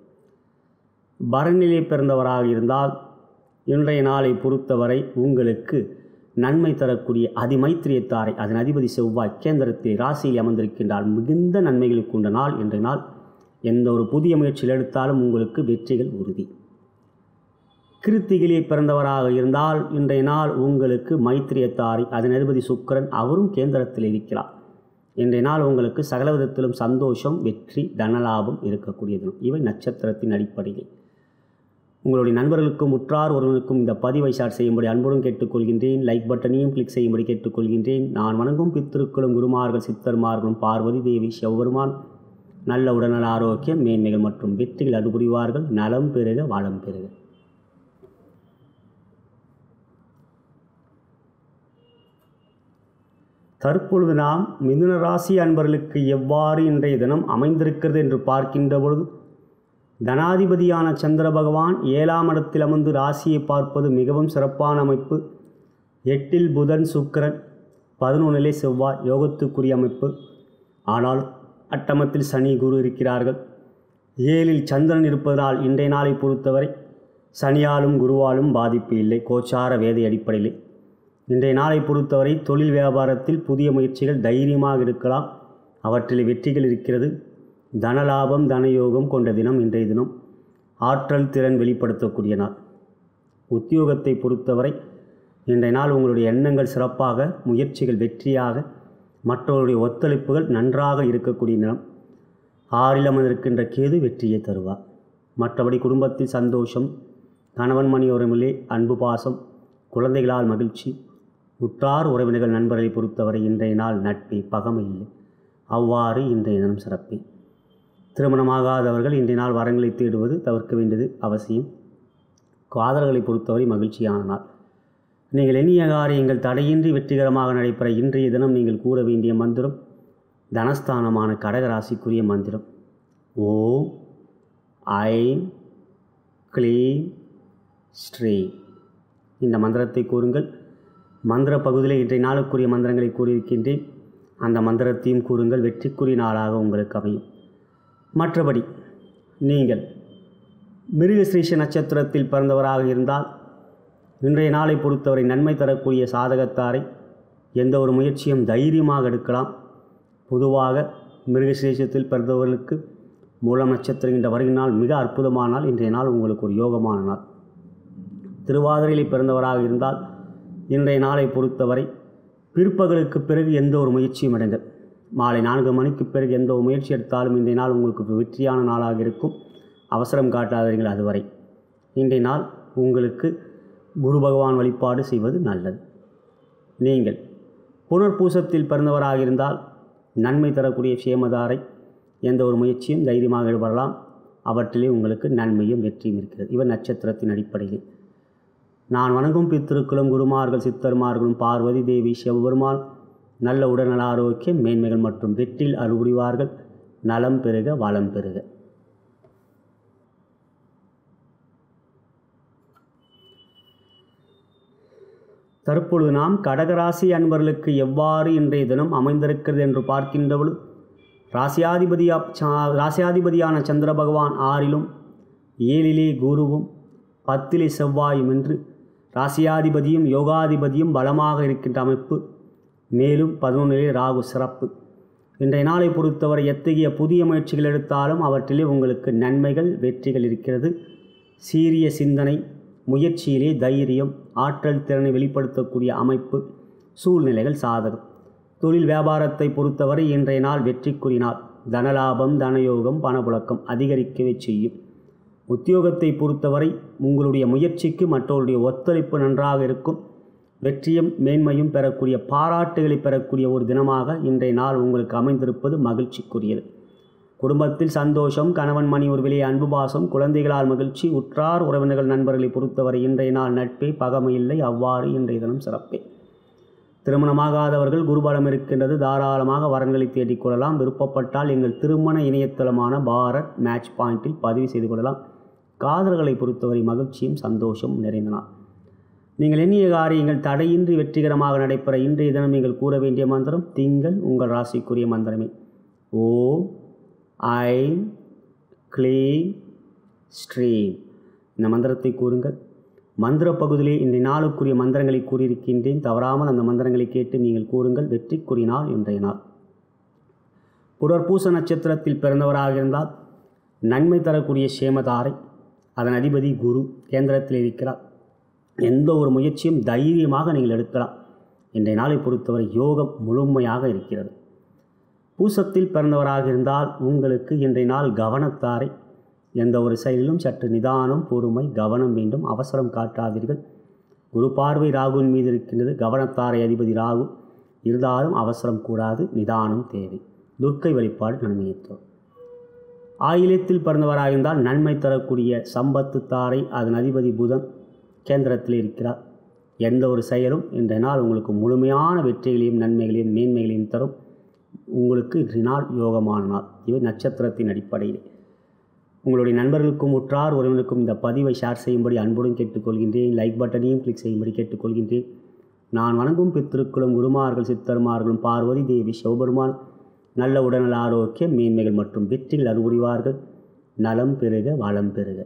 பரநிலை பிறந்தவராக இருந்தால் இன்றைய நாளை பொறுத்தவரை உங்களுக்கு நன்மை தரக்கூடிய அதிமைத்திரியத்தாரை அதன் அதிபதி செவ்வாய் கேந்திரத்தில் ராசியில் அமர்ந்திருக்கின்றால் மிகுந்த நன்மைகளுக்கு உண்ட நாள் என்ற நாள் எந்த ஒரு புதிய முயற்சியில் எடுத்தாலும் உங்களுக்கு வெற்றிகள் உறுதி கிருத்திகிலே பிறந்தவராக இருந்தால் இன்றைய நாள் உங்களுக்கு மைத்திரியத்தாரை அதன் அதிபதி சுக்கரன் அவரும் கேந்திரத்தில் இருக்கிறார் இன்றைய நாள் உங்களுக்கு சகல விதத்திலும் சந்தோஷம் வெற்றி தனலாபம் இருக்கக்கூடிய தினம் இவை நட்சத்திரத்தின் அடிப்படையில் உங்களுடைய நண்பர்களுக்கும் உற்றார் ஒருவனுக்கும் இந்த பதிவை ஷேர் செய்யும்படி அன்புடன் கேட்டுக்கொள்கின்றேன் லைக் பட்டனையும் கிளிக் செய்யும்படி கேட்டுக்கொள்கின்றேன் நான் வணங்கும் பித்திருக்களும் குருமார்கள் சித்தர்மார்களும் பார்வதி தேவி செவ்வருமான் நல்ல உடல்நல ஆரோக்கியம் மேன்மைகள் மற்றும் வெற்றிகள் அனுபுரிவார்கள் நலம் பெருக வளம் பெருக தற்பொழுது நாம் மிதுன ராசி அன்பர்களுக்கு எவ்வாறு இன்றைய தினம் அமைந்திருக்கிறது என்று பார்க்கின்ற பொழுது தனாதிபதியான சந்திர பகவான் ஏழாம் இடத்தில் அமர்ந்து ராசியை பார்ப்பது மிகவும் சிறப்பான அமைப்பு எட்டில் புதன் சுக்கிரன் பதினொன்றிலே செவ்வாய் யோகத்துக்குரிய அமைப்பு ஆனால் அட்டமத்தில் சனி குரு இருக்கிறார்கள் ஏழில் சந்திரன் இருப்பதால் இன்றைய நாளை பொறுத்தவரை சனியாலும் குருவாலும் பாதிப்பு இல்லை கோச்சார வேதை அடிப்படையில் இன்றைய நாளை பொறுத்தவரை தொழில் வியாபாரத்தில் புதிய முயற்சிகள் தைரியமாக இருக்கலாம் அவற்றில் வெற்றிகள் இருக்கிறது தனலாபம் தனயோகம் கொண்ட தினம் இன்றைய தினம் ஆற்றல் திறன் வெளிப்படுத்தக்கூடிய நாள் உத்தியோகத்தை பொறுத்தவரை இன்றைய நாள் உங்களுடைய எண்ணங்கள் சிறப்பாக முயற்சிகள் வெற்றியாக மற்றவருடைய ஒத்துழைப்புகள் நன்றாக இருக்கக்கூடிய நிலம் ஆறில் அமர்ந்திருக்கின்ற கேது வெற்றியை தருவார் மற்றபடி குடும்பத்தில் சந்தோஷம் கணவன் மணி உறவிலே அன்பு பாசம் குழந்தைகளால் மகிழ்ச்சி உற்றார் உறவினர்கள் நண்பர்களை பொறுத்தவரை இன்றைய நாள் நட்பே பகமை இல்லை அவ்வாறு இன்றைய தினம் சிறப்பே திருமணமாகாதவர்கள் இன்றைய நாள் வரங்களை தேடுவது தவிர்க்க வேண்டியது அவசியம் காதல்களை பொறுத்தவரை மகிழ்ச்சியான நாள் நீங்கள் எண்ணிய காரியங்கள் தடையின்றி வெற்றிகரமாக நடைபெற இன்றைய தினம் நீங்கள் கூற வேண்டிய மந்திரம் தனஸ்தானமான கடகராசிக்குரிய மந்திரம் ஓம் ஐம் க்ளீம் ஸ்ரீ இந்த மந்திரத்தை கூறுங்கள் மந்திர பகுதியில் இன்றைய நாளுக்குரிய மந்திரங்களை கூறியிருக்கின்றேன் அந்த மந்திரத்தையும் கூறுங்கள் வெற்றிக்குரிய நாளாக உங்களுக்கு அமையும் மற்றபடி நீங்கள் மிருகஸ்ரீஷ நட்சத்திரத்தில் பிறந்தவராக இருந்தால் இன்றைய நாளை பொறுத்தவரை நன்மை தரக்கூடிய சாதகத்தாரை எந்த ஒரு முயற்சியும் தைரியமாக எடுக்கலாம் பொதுவாக மிருகசேஷத்தில் பிறந்தவர்களுக்கு மூலம் நட்சத்திரம் என்ற வருகினால் மிக அற்புதமான நாள் இன்றைய நாள் உங்களுக்கு ஒரு யோகமான நாள் திருவாதிரையில் பிறந்தவராக இருந்தால் இன்றைய நாளை பொறுத்தவரை பிற்பகலுக்கு பிறகு எந்த ஒரு முயற்சியும் எடுங்கள் மாலை நான்கு மணிக்கு பிறகு எந்த ஒரு முயற்சி எடுத்தாலும் இன்றைய நாள் உங்களுக்கு வெற்றியான நாளாக இருக்கும் அவசரம் காட்டாதீர்கள் அதுவரை இன்றைய நாள் உங்களுக்கு குரு பகவான் வழிபாடு செய்வது நல்லது நீங்கள் புனர்பூசத்தில் பிறந்தவராக இருந்தால் நன்மை தரக்கூடிய சேமதாரை எந்த ஒரு முயற்சியும் தைரியமாக ஈடுபடலாம் அவற்றிலே உங்களுக்கு நன்மையும் வெற்றியும் இருக்கிறது இவர் நட்சத்திரத்தின் அடிப்படையில் நான் வணங்கும் பித்திருக்களும் குருமார்கள் சித்தர்மார்களும் பார்வதி தேவி செவ்வெருமான் நல்ல உடல்நல ஆரோக்கியம் மேன்மைகள் மற்றும் வெற்றில் அறுபுரிவார்கள் நலம் பெருக வளம் பெருக தற்பொழுது நாம் கடகராசி அன்பர்களுக்கு எவ்வாறு இன்றைய தினம் அமைந்திருக்கிறது என்று பார்க்கின்ற பொழுது ராசியாதிபதியா சா- ராசியாதிபதியான சந்திர பகவான் ஆறிலும் ஏழிலே குருவும் பத்திலே செவ்வாயும் என்று ராசியாதிபதியும் யோகாதிபதியும் பலமாக இருக்கின்ற அமைப்பு மேலும் பதினொன்றிலே ராகு சிறப்பு இன்றைய நாளை பொறுத்தவரை எத்தகைய புதிய முயற்சிகள் எடுத்தாலும் அவற்றிலே உங்களுக்கு நன்மைகள் வெற்றிகள் இருக்கிறது சீரிய சிந்தனை முயற்சியிலே தைரியம் ஆற்றல் திறனை வெளிப்படுத்தக்கூடிய அமைப்பு சூழ்நிலைகள் சாதகம் தொழில் வியாபாரத்தை பொறுத்தவரை இன்றைய நாள் வெற்றிக்குரிய நாள் தனலாபம் தனயோகம் பணப்புழக்கம் அதிகரிக்கவே செய்யும் உத்தியோகத்தை பொறுத்தவரை உங்களுடைய முயற்சிக்கு மற்றவருடைய ஒத்துழைப்பு நன்றாக இருக்கும் வெற்றியும் மேன்மையும் பெறக்கூடிய பாராட்டுகளை பெறக்கூடிய ஒரு தினமாக இன்றைய நாள் உங்களுக்கு அமைந்திருப்பது மகிழ்ச்சிக்குரியது குடும்பத்தில் சந்தோஷம் கணவன் மணி உறவிலே அன்பு பாசம் குழந்தைகளால் மகிழ்ச்சி உற்றார் உறவினர்கள் நண்பர்களை பொறுத்தவரை இன்றைய நாள் நட்பே பகமை இல்லை அவ்வாறு இன்றைய தினம் சிறப்பே திருமணமாகாதவர்கள் குருபலம் இருக்கின்றது தாராளமாக வரன்களை தேடிக்கொள்ளலாம் விருப்பப்பட்டால் எங்கள் திருமண இணையதளமான பாரத் மேட்ச் பாயிண்டில் பதிவு செய்து கொள்ளலாம் காதல்களை பொறுத்தவரை மகிழ்ச்சியும் சந்தோஷம் நிறைந்த நாள் நீங்கள் எண்ணிய காரியங்கள் தடையின்றி வெற்றிகரமாக நடைபெற இன்றைய தினம் நீங்கள் கூற வேண்டிய மந்திரம் திங்கள் உங்கள் ராசிக்குரிய மந்திரமே ஓ ஐ க்ளீம் ஸ்ரீம் இந்த மந்திரத்தை கூறுங்கள் மந்திர பகுதியிலே இன்றைய நாளுக்குரிய மந்திரங்களை கூறியிருக்கின்றேன் தவறாமல் அந்த மந்திரங்களை கேட்டு நீங்கள் கூறுங்கள் வெற்றிக்குரிய நாள் இன்றைய நாள் புனர்பூச நட்சத்திரத்தில் பிறந்தவராக இருந்தால் நன்மை தரக்கூடிய சேமதாரை அதன் அதிபதி குரு கேந்திரத்தில் இருக்கிறார் எந்த ஒரு முயற்சியும் தைரியமாக நீங்கள் எடுக்கலாம் இன்றைய நாளை பொறுத்தவரை யோகம் முழுமையாக இருக்கிறது பூசத்தில் பிறந்தவராக இருந்தால் உங்களுக்கு இன்றைய நாள் கவனத்தாரை எந்த ஒரு செயலிலும் சற்று நிதானம் பொறுமை கவனம் வேண்டும் அவசரம் காட்டாதீர்கள் குரு பார்வை ராகுவின் மீது இருக்கின்றது கவனத்தாரை அதிபதி ராகு இருந்தாலும் அவசரம் கூடாது நிதானம் தேவை துர்க்கை வழிபாடு நன்மையை தரும் ஆயிலத்தில் பிறந்தவராக இருந்தால் நன்மை தரக்கூடிய சம்பத்து தாரை அதன் அதிபதி புதன் கேந்திரத்தில் இருக்கிறார் எந்த ஒரு செயலும் இன்றைய நாள் உங்களுக்கு முழுமையான வெற்றிகளையும் நன்மைகளையும் மேன்மைகளையும் தரும் உங்களுக்கு இன்றைய நாள் யோகமான நாள் இவை நட்சத்திரத்தின் அடிப்படையில் உங்களுடைய நண்பர்களுக்கும் உற்றார் உறவினருக்கும் இந்த பதிவை ஷேர் செய்யும்படி அன்புடன் கேட்டுக்கொள்கின்றேன் லைக் பட்டனையும் கிளிக் செய்யும்படி கேட்டுக்கொள்கின்றேன் நான் வணங்கும் பித்திருக்குளும் குருமார்கள் சித்தர்மார்களும் பார்வதி தேவி சிவபெருமான் நல்ல உடல்நல ஆரோக்கியம் மேன்மைகள் மற்றும் வெற்றிகள் அறிவுரிவார்கள் நலம் பெருக வளம் பெருக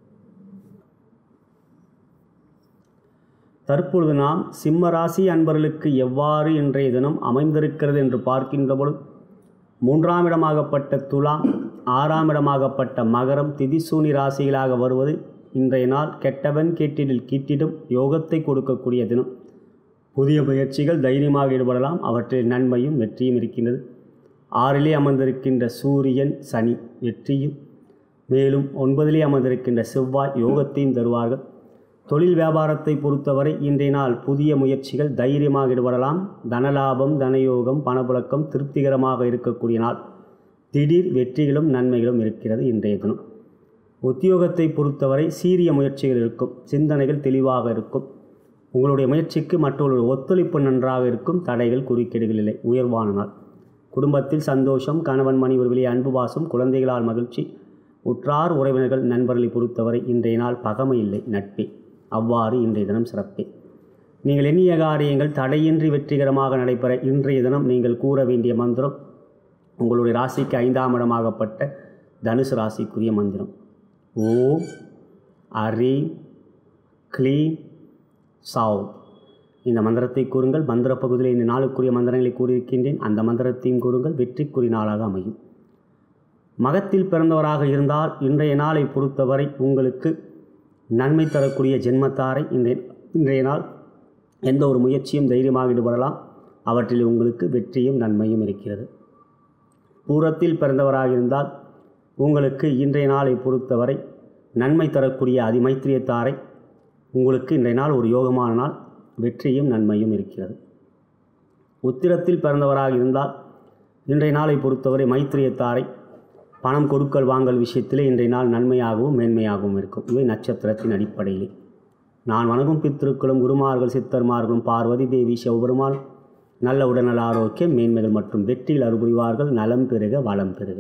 தற்பொழுது நாம் சிம்ம ராசி அன்பர்களுக்கு எவ்வாறு இன்றைய தினம் அமைந்திருக்கிறது என்று பார்க்கின்ற பொழுது மூன்றாம் இடமாகப்பட்ட துலாம் ஆறாம் இடமாகப்பட்ட மகரம் திதிசூனி ராசிகளாக வருவது இன்றைய நாள் கெட்டவன் கேட்டிடில் கீட்டிடும் யோகத்தை கொடுக்கக்கூடிய தினம் புதிய முயற்சிகள் தைரியமாக ஈடுபடலாம் அவற்றில் நன்மையும் வெற்றியும் இருக்கின்றது ஆறிலே அமர்ந்திருக்கின்ற சூரியன் சனி வெற்றியும் மேலும் ஒன்பதிலே அமர்ந்திருக்கின்ற செவ்வாய் யோகத்தையும் தருவார்கள் தொழில் வியாபாரத்தை பொறுத்தவரை இன்றைய நாள் புதிய முயற்சிகள் தைரியமாக ஈடுபடலாம் தனலாபம் தனயோகம் பணப்புழக்கம் திருப்திகரமாக இருக்கக்கூடிய நாள் திடீர் வெற்றிகளும் நன்மைகளும் இருக்கிறது இன்றைய தினம் உத்தியோகத்தை பொறுத்தவரை சீரிய முயற்சிகள் இருக்கும் சிந்தனைகள் தெளிவாக இருக்கும் உங்களுடைய முயற்சிக்கு மற்றவர்களுடைய ஒத்துழைப்பு நன்றாக இருக்கும் தடைகள் குறுக்கீடுகள் இல்லை உயர்வான நாள் குடும்பத்தில் சந்தோஷம் கணவன் மணி உறவிலே அன்பு பாசம் குழந்தைகளால் மகிழ்ச்சி உற்றார் உறவினர்கள் நண்பர்களை பொறுத்தவரை இன்றைய நாள் பகமை இல்லை நட்பே அவ்வாறு இன்றைய தினம் சிறப்பே நீங்கள் எண்ணிய காரியங்கள் தடையின்றி வெற்றிகரமாக நடைபெற இன்றைய தினம் நீங்கள் கூற வேண்டிய மந்திரம் உங்களுடைய ராசிக்கு ஐந்தாம் இடமாகப்பட்ட தனுசு ராசிக்குரிய மந்திரம் ஓம் அரி க்ளீம் சாவ் இந்த மந்திரத்தை கூறுங்கள் மந்திர பகுதியில் இந்த நாளுக்குரிய மந்திரங்களை கூறியிருக்கின்றேன் அந்த மந்திரத்தையும் கூறுங்கள் வெற்றிக்குரிய நாளாக அமையும் மகத்தில் பிறந்தவராக இருந்தால் இன்றைய நாளை பொறுத்தவரை உங்களுக்கு நன்மை தரக்கூடிய ஜென்மத்தாரை இன்றைய இன்றைய நாள் எந்த ஒரு முயற்சியும் தைரியமாக ஈடுபடலாம் அவற்றில் உங்களுக்கு வெற்றியும் நன்மையும் இருக்கிறது பூரத்தில் பிறந்தவராக இருந்தால் உங்களுக்கு இன்றைய நாளை பொறுத்தவரை நன்மை தரக்கூடிய அதிமைத்திரியத்தாரை உங்களுக்கு இன்றைய நாள் ஒரு யோகமான நாள் வெற்றியும் நன்மையும் இருக்கிறது உத்திரத்தில் பிறந்தவராக இருந்தால் இன்றைய நாளை பொறுத்தவரை மைத்திரியத்தாரை பணம் கொடுக்கல் வாங்கல் விஷயத்திலே இன்றைய நாள் நன்மையாகவும் மேன்மையாகவும் இருக்கும் இவை நட்சத்திரத்தின் அடிப்படையிலே நான் வணங்கும் பித்திருக்களும் குருமார்கள் சித்தர்மார்களும் பார்வதி தேவி சிவபெருமான் நல்ல உடல்நல ஆரோக்கியம் மேன்மைகள் மற்றும் வெற்றியில் அறுபுரிவார்கள் நலம் பெருக வளம் பெருக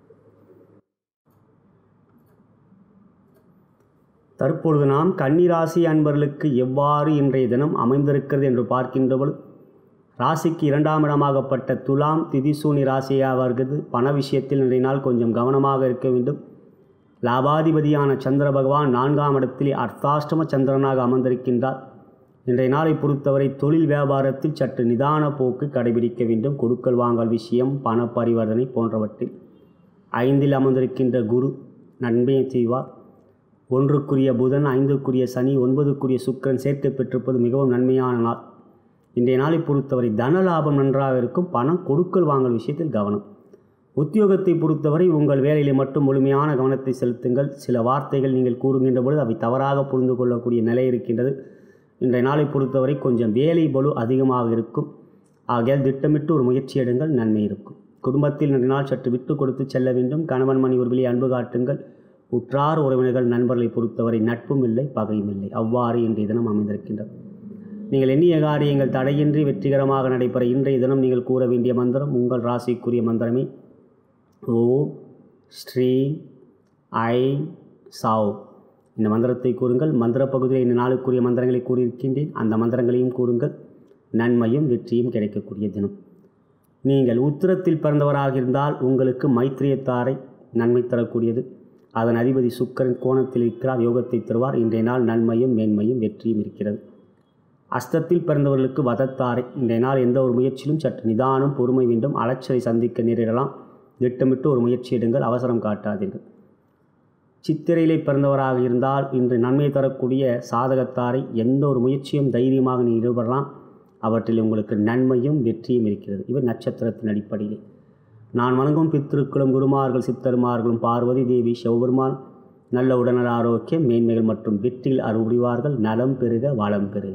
தற்பொழுது நாம் கன்னிராசி அன்பர்களுக்கு எவ்வாறு இன்றைய தினம் அமைந்திருக்கிறது என்று பார்க்கின்ற பொழுது ராசிக்கு இரண்டாம் இடமாகப்பட்ட துலாம் திதிசூனி ராசியாக வருகிறது பண விஷயத்தில் இன்றைய நாள் கொஞ்சம் கவனமாக இருக்க வேண்டும் லாபாதிபதியான சந்திர பகவான் நான்காம் இடத்திலே அர்த்தாஷ்டம சந்திரனாக அமர்ந்திருக்கின்றார் இன்றைய நாளை பொறுத்தவரை தொழில் வியாபாரத்தில் சற்று நிதான போக்கு கடைபிடிக்க வேண்டும் கொடுக்கல் வாங்கல் விஷயம் பண பரிவர்த்தனை போன்றவற்றில் ஐந்தில் அமர்ந்திருக்கின்ற குரு நன்மையை செய்வார் ஒன்றுக்குரிய புதன் ஐந்துக்குரிய சனி ஒன்பதுக்குரிய சுக்கிரன் சேர்க்கை பெற்றிருப்பது மிகவும் நன்மையான நாள் இன்றைய நாளை பொறுத்தவரை தன லாபம் நன்றாக இருக்கும் பணம் கொடுக்கல் வாங்கல் விஷயத்தில் கவனம் உத்தியோகத்தை பொறுத்தவரை உங்கள் வேலையில் மட்டும் முழுமையான கவனத்தை செலுத்துங்கள் சில வார்த்தைகள் நீங்கள் கூறுகின்ற பொழுது அவை தவறாக புரிந்து கொள்ளக்கூடிய நிலை இருக்கின்றது இன்றைய நாளை பொறுத்தவரை கொஞ்சம் வேலை பலு அதிகமாக இருக்கும் ஆகையால் திட்டமிட்டு ஒரு முயற்சி எடுங்கள் நன்மை இருக்கும் குடும்பத்தில் இன்றைய நாள் சற்று விட்டு கொடுத்து செல்ல வேண்டும் கணவன் மணி உறவிலே அன்பு காட்டுங்கள் உற்றார் உறவினர்கள் நண்பர்களை பொறுத்தவரை நட்பும் இல்லை பகையும் இல்லை அவ்வாறு இன்றைய தினம் அமைந்திருக்கின்றது நீங்கள் எண்ணிய காரியங்கள் தடையின்றி வெற்றிகரமாக நடைபெற இன்றைய தினம் நீங்கள் கூற வேண்டிய மந்திரம் உங்கள் ராசிக்குரிய மந்திரமே ஓ ஸ்ரீ ஐ சாவ் இந்த மந்திரத்தை கூறுங்கள் மந்திர பகுதியில் இந்த நாளுக்குரிய மந்திரங்களை கூறியிருக்கின்றேன் அந்த மந்திரங்களையும் கூறுங்கள் நன்மையும் வெற்றியும் கிடைக்கக்கூடிய தினம் நீங்கள் உத்திரத்தில் பிறந்தவராக இருந்தால் உங்களுக்கு மைத்திரியத்தாரை நன்மை தரக்கூடியது அதன் அதிபதி சுக்கரன் கோணத்தில் இருக்கிறார் யோகத்தை தருவார் இன்றைய நாள் நன்மையும் மேன்மையும் வெற்றியும் இருக்கிறது அஸ்தத்தில் பிறந்தவர்களுக்கு வதத்தாரை இன்றைய நாள் எந்த ஒரு முயற்சியிலும் சற்று நிதானம் பொறுமை வேண்டும் அலைச்சலை சந்திக்க நேரிடலாம் திட்டமிட்டு ஒரு முயற்சி எடுங்கள் அவசரம் காட்டாதீர்கள் சித்திரையிலே பிறந்தவராக இருந்தால் இன்று நன்மை தரக்கூடிய சாதகத்தாரை எந்த ஒரு முயற்சியும் தைரியமாக நீ ஈடுபடலாம் அவற்றில் உங்களுக்கு நன்மையும் வெற்றியும் இருக்கிறது இவர் நட்சத்திரத்தின் அடிப்படையிலே நான் வணங்கும் பித்திருக்களும் குருமார்கள் சித்தருமார்களும் பார்வதி தேவி சிவபெருமான் நல்ல உடனல் ஆரோக்கியம் மேன்மைகள் மற்றும் வெற்றியில் அறுபடிவார்கள் நலம் பெருக வளம் பெருக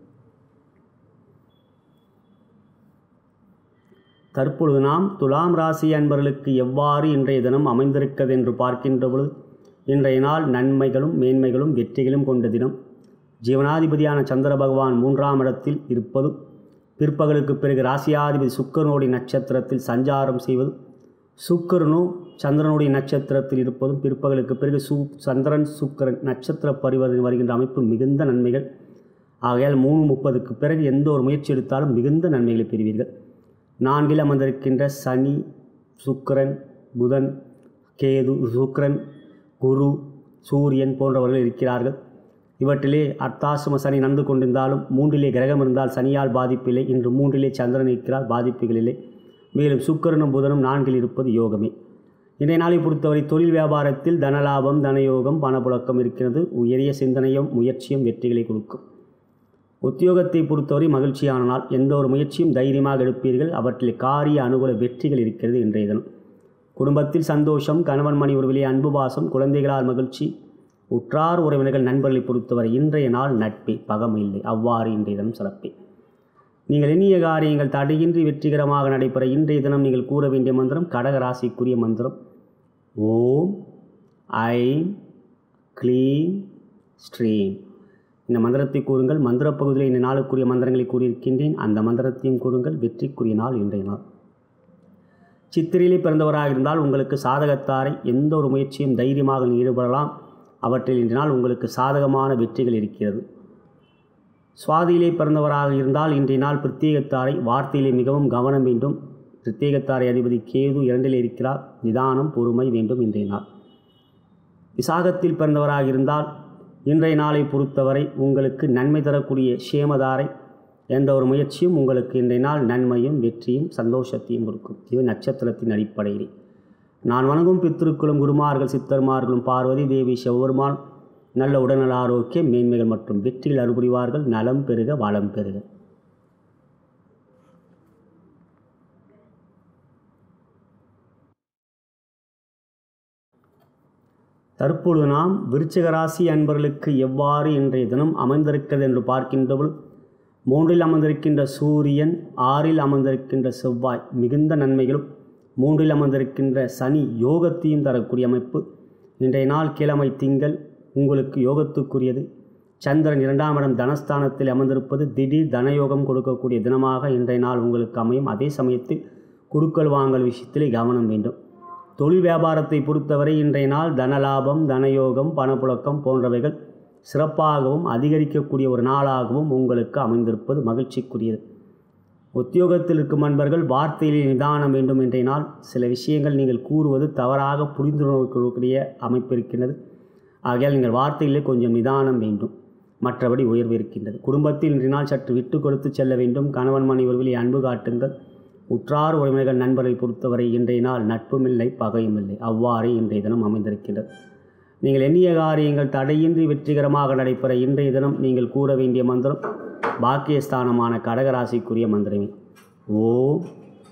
தற்பொழுது நாம் துலாம் ராசி அன்பர்களுக்கு எவ்வாறு இன்றைய தினம் அமைந்திருக்கிறது என்று பார்க்கின்ற பொழுது இன்றைய நாள் நன்மைகளும் மேன்மைகளும் வெற்றிகளும் கொண்ட தினம் ஜீவனாதிபதியான சந்திர பகவான் மூன்றாம் இடத்தில் இருப்பதும் பிற்பகலுக்கு பிறகு ராசியாதிபதி சுக்கரனுடைய நட்சத்திரத்தில் சஞ்சாரம் செய்வதும் சுக்கரனோ சந்திரனுடைய நட்சத்திரத்தில் இருப்பதும் பிற்பகலுக்கு பிறகு சு சந்திரன் சுக்கரன் நட்சத்திர பரிவர்த்தனை வருகின்ற அமைப்பு மிகுந்த நன்மைகள் ஆகையால் மூணு முப்பதுக்கு பிறகு எந்த ஒரு முயற்சி எடுத்தாலும் மிகுந்த நன்மைகளை பெறுவீர்கள் நான்கில் அமர்ந்திருக்கின்ற சனி சுக்கிரன் புதன் கேது சுக்கிரன் குரு சூரியன் போன்றவர்கள் இருக்கிறார்கள் இவற்றிலே அர்த்தாசிரம சனி நடந்து கொண்டிருந்தாலும் மூன்றிலே கிரகம் இருந்தால் சனியால் பாதிப்பில்லை இன்று மூன்றிலே சந்திரன் இருக்கிறார் பாதிப்புகள் இல்லை மேலும் சுக்கிரனும் புதனும் நான்கில் இருப்பது யோகமே இன்றைய நாளை பொறுத்தவரை தொழில் வியாபாரத்தில் தனலாபம் தனயோகம் பணப்புழக்கம் இருக்கிறது உயரிய சிந்தனையும் முயற்சியும் வெற்றிகளை கொடுக்கும் உத்தியோகத்தை பொறுத்தவரை மகிழ்ச்சியான நாள் எந்த ஒரு முயற்சியும் தைரியமாக எடுப்பீர்கள் அவற்றில் காரிய அனுகூல வெற்றிகள் இருக்கிறது இன்றைய தினம் குடும்பத்தில் சந்தோஷம் கணவன் மணி உறவிலே அன்பு பாசம் குழந்தைகளால் மகிழ்ச்சி உற்றார் உறவினர்கள் நண்பர்களை பொறுத்தவரை இன்றைய நாள் நட்பே பகமை இல்லை அவ்வாறு இன்றைய தினம் சிறப்பே நீங்கள் எண்ணிய காரியங்கள் தடையின்றி வெற்றிகரமாக நடைபெற இன்றைய தினம் நீங்கள் கூற வேண்டிய மந்திரம் கடக ராசிக்குரிய மந்திரம் ஓம் ஐம் க்ளீம் ஸ்ரீம் இந்த மந்திரத்தை கூறுங்கள் மந்திர பகுதியில் இந்த நாளுக்குரிய மந்திரங்களை கூறியிருக்கின்றேன் அந்த மந்திரத்தையும் கூறுங்கள் வெற்றிக்குரிய நாள் இன்றைய நாள் சித்திரையிலே பிறந்தவராக இருந்தால் உங்களுக்கு சாதகத்தாரை எந்த ஒரு முயற்சியும் தைரியமாக ஈடுபடலாம் அவற்றில் இன்றைய நாள் உங்களுக்கு சாதகமான வெற்றிகள் இருக்கிறது சுவாதியிலே பிறந்தவராக இருந்தால் இன்றைய நாள் பிரத்யேகத்தாரை வார்த்தையிலே மிகவும் கவனம் வேண்டும் பிரத்யேகத்தாரை அதிபதி கேது இரண்டில் இருக்கிறார் நிதானம் பொறுமை வேண்டும் இன்றைய நாள் விசாகத்தில் பிறந்தவராக இருந்தால் இன்றைய நாளை பொறுத்தவரை உங்களுக்கு நன்மை தரக்கூடிய சேமதாரை எந்த ஒரு முயற்சியும் உங்களுக்கு இன்றைய நாள் நன்மையும் வெற்றியும் சந்தோஷத்தையும் கொடுக்கும் இது நட்சத்திரத்தின் அடிப்படையில் நான் வணங்கும் பித்திருக்களும் குருமார்கள் சித்தர்மார்களும் பார்வதி தேவி செவ்வருமான் நல்ல உடல்நல ஆரோக்கியம் மேன்மைகள் மற்றும் வெற்றிகள் அறுபுரிவார்கள் நலம் பெருக வளம் பெருக தற்பொழுது நாம் விருச்சிக ராசி அன்பர்களுக்கு எவ்வாறு இன்றைய தினம் அமைந்திருக்கிறது என்று பார்க்கின்ற பொழுது மூன்றில் அமர்ந்திருக்கின்ற சூரியன் ஆறில் அமர்ந்திருக்கின்ற செவ்வாய் மிகுந்த நன்மைகளும் மூன்றில் அமர்ந்திருக்கின்ற சனி யோகத்தையும் தரக்கூடிய அமைப்பு இன்றைய நாள் கிழமை திங்கள் உங்களுக்கு யோகத்துக்குரியது சந்திரன் இரண்டாம் இடம் தனஸ்தானத்தில் அமர்ந்திருப்பது திடீர் தனயோகம் கொடுக்கக்கூடிய தினமாக இன்றைய நாள் உங்களுக்கு அமையும் அதே சமயத்தில் குடுக்கல் வாங்கல் விஷயத்திலே கவனம் வேண்டும் தொழில் வியாபாரத்தை பொறுத்தவரை இன்றைய நாள் தனலாபம் தனயோகம் பணப்புழக்கம் போன்றவைகள் சிறப்பாகவும் அதிகரிக்கக்கூடிய ஒரு நாளாகவும் உங்களுக்கு அமைந்திருப்பது மகிழ்ச்சிக்குரியது உத்தியோகத்தில் இருக்கும் நண்பர்கள் வார்த்தையிலே நிதானம் வேண்டும் இன்றைய நாள் சில விஷயங்கள் நீங்கள் கூறுவது தவறாக புரிந்துணர்வுக்கூடிய அமைப்பு இருக்கின்றது ஆகையால் நீங்கள் வார்த்தையிலே கொஞ்சம் நிதானம் வேண்டும் மற்றபடி உயர்வு இருக்கின்றது குடும்பத்தில் இன்றைய நாள் சற்று விட்டு கொடுத்து செல்ல வேண்டும் கணவன் மணி உறவிலே அன்பு காட்டுங்கள் உற்றார் உறவினர்கள் நண்பரை பொறுத்தவரை இன்றைய நாள் நட்பும் இல்லை பகையும் இல்லை அவ்வாறே இன்றைய தினம் அமைந்திருக்கின்றது நீங்கள் எண்ணிய காரியங்கள் தடையின்றி வெற்றிகரமாக நடைபெற இன்றைய தினம் நீங்கள் கூற வேண்டிய மந்திரம் பாக்கியஸ்தானமான கடகராசிக்குரிய மந்திரமே ஓம்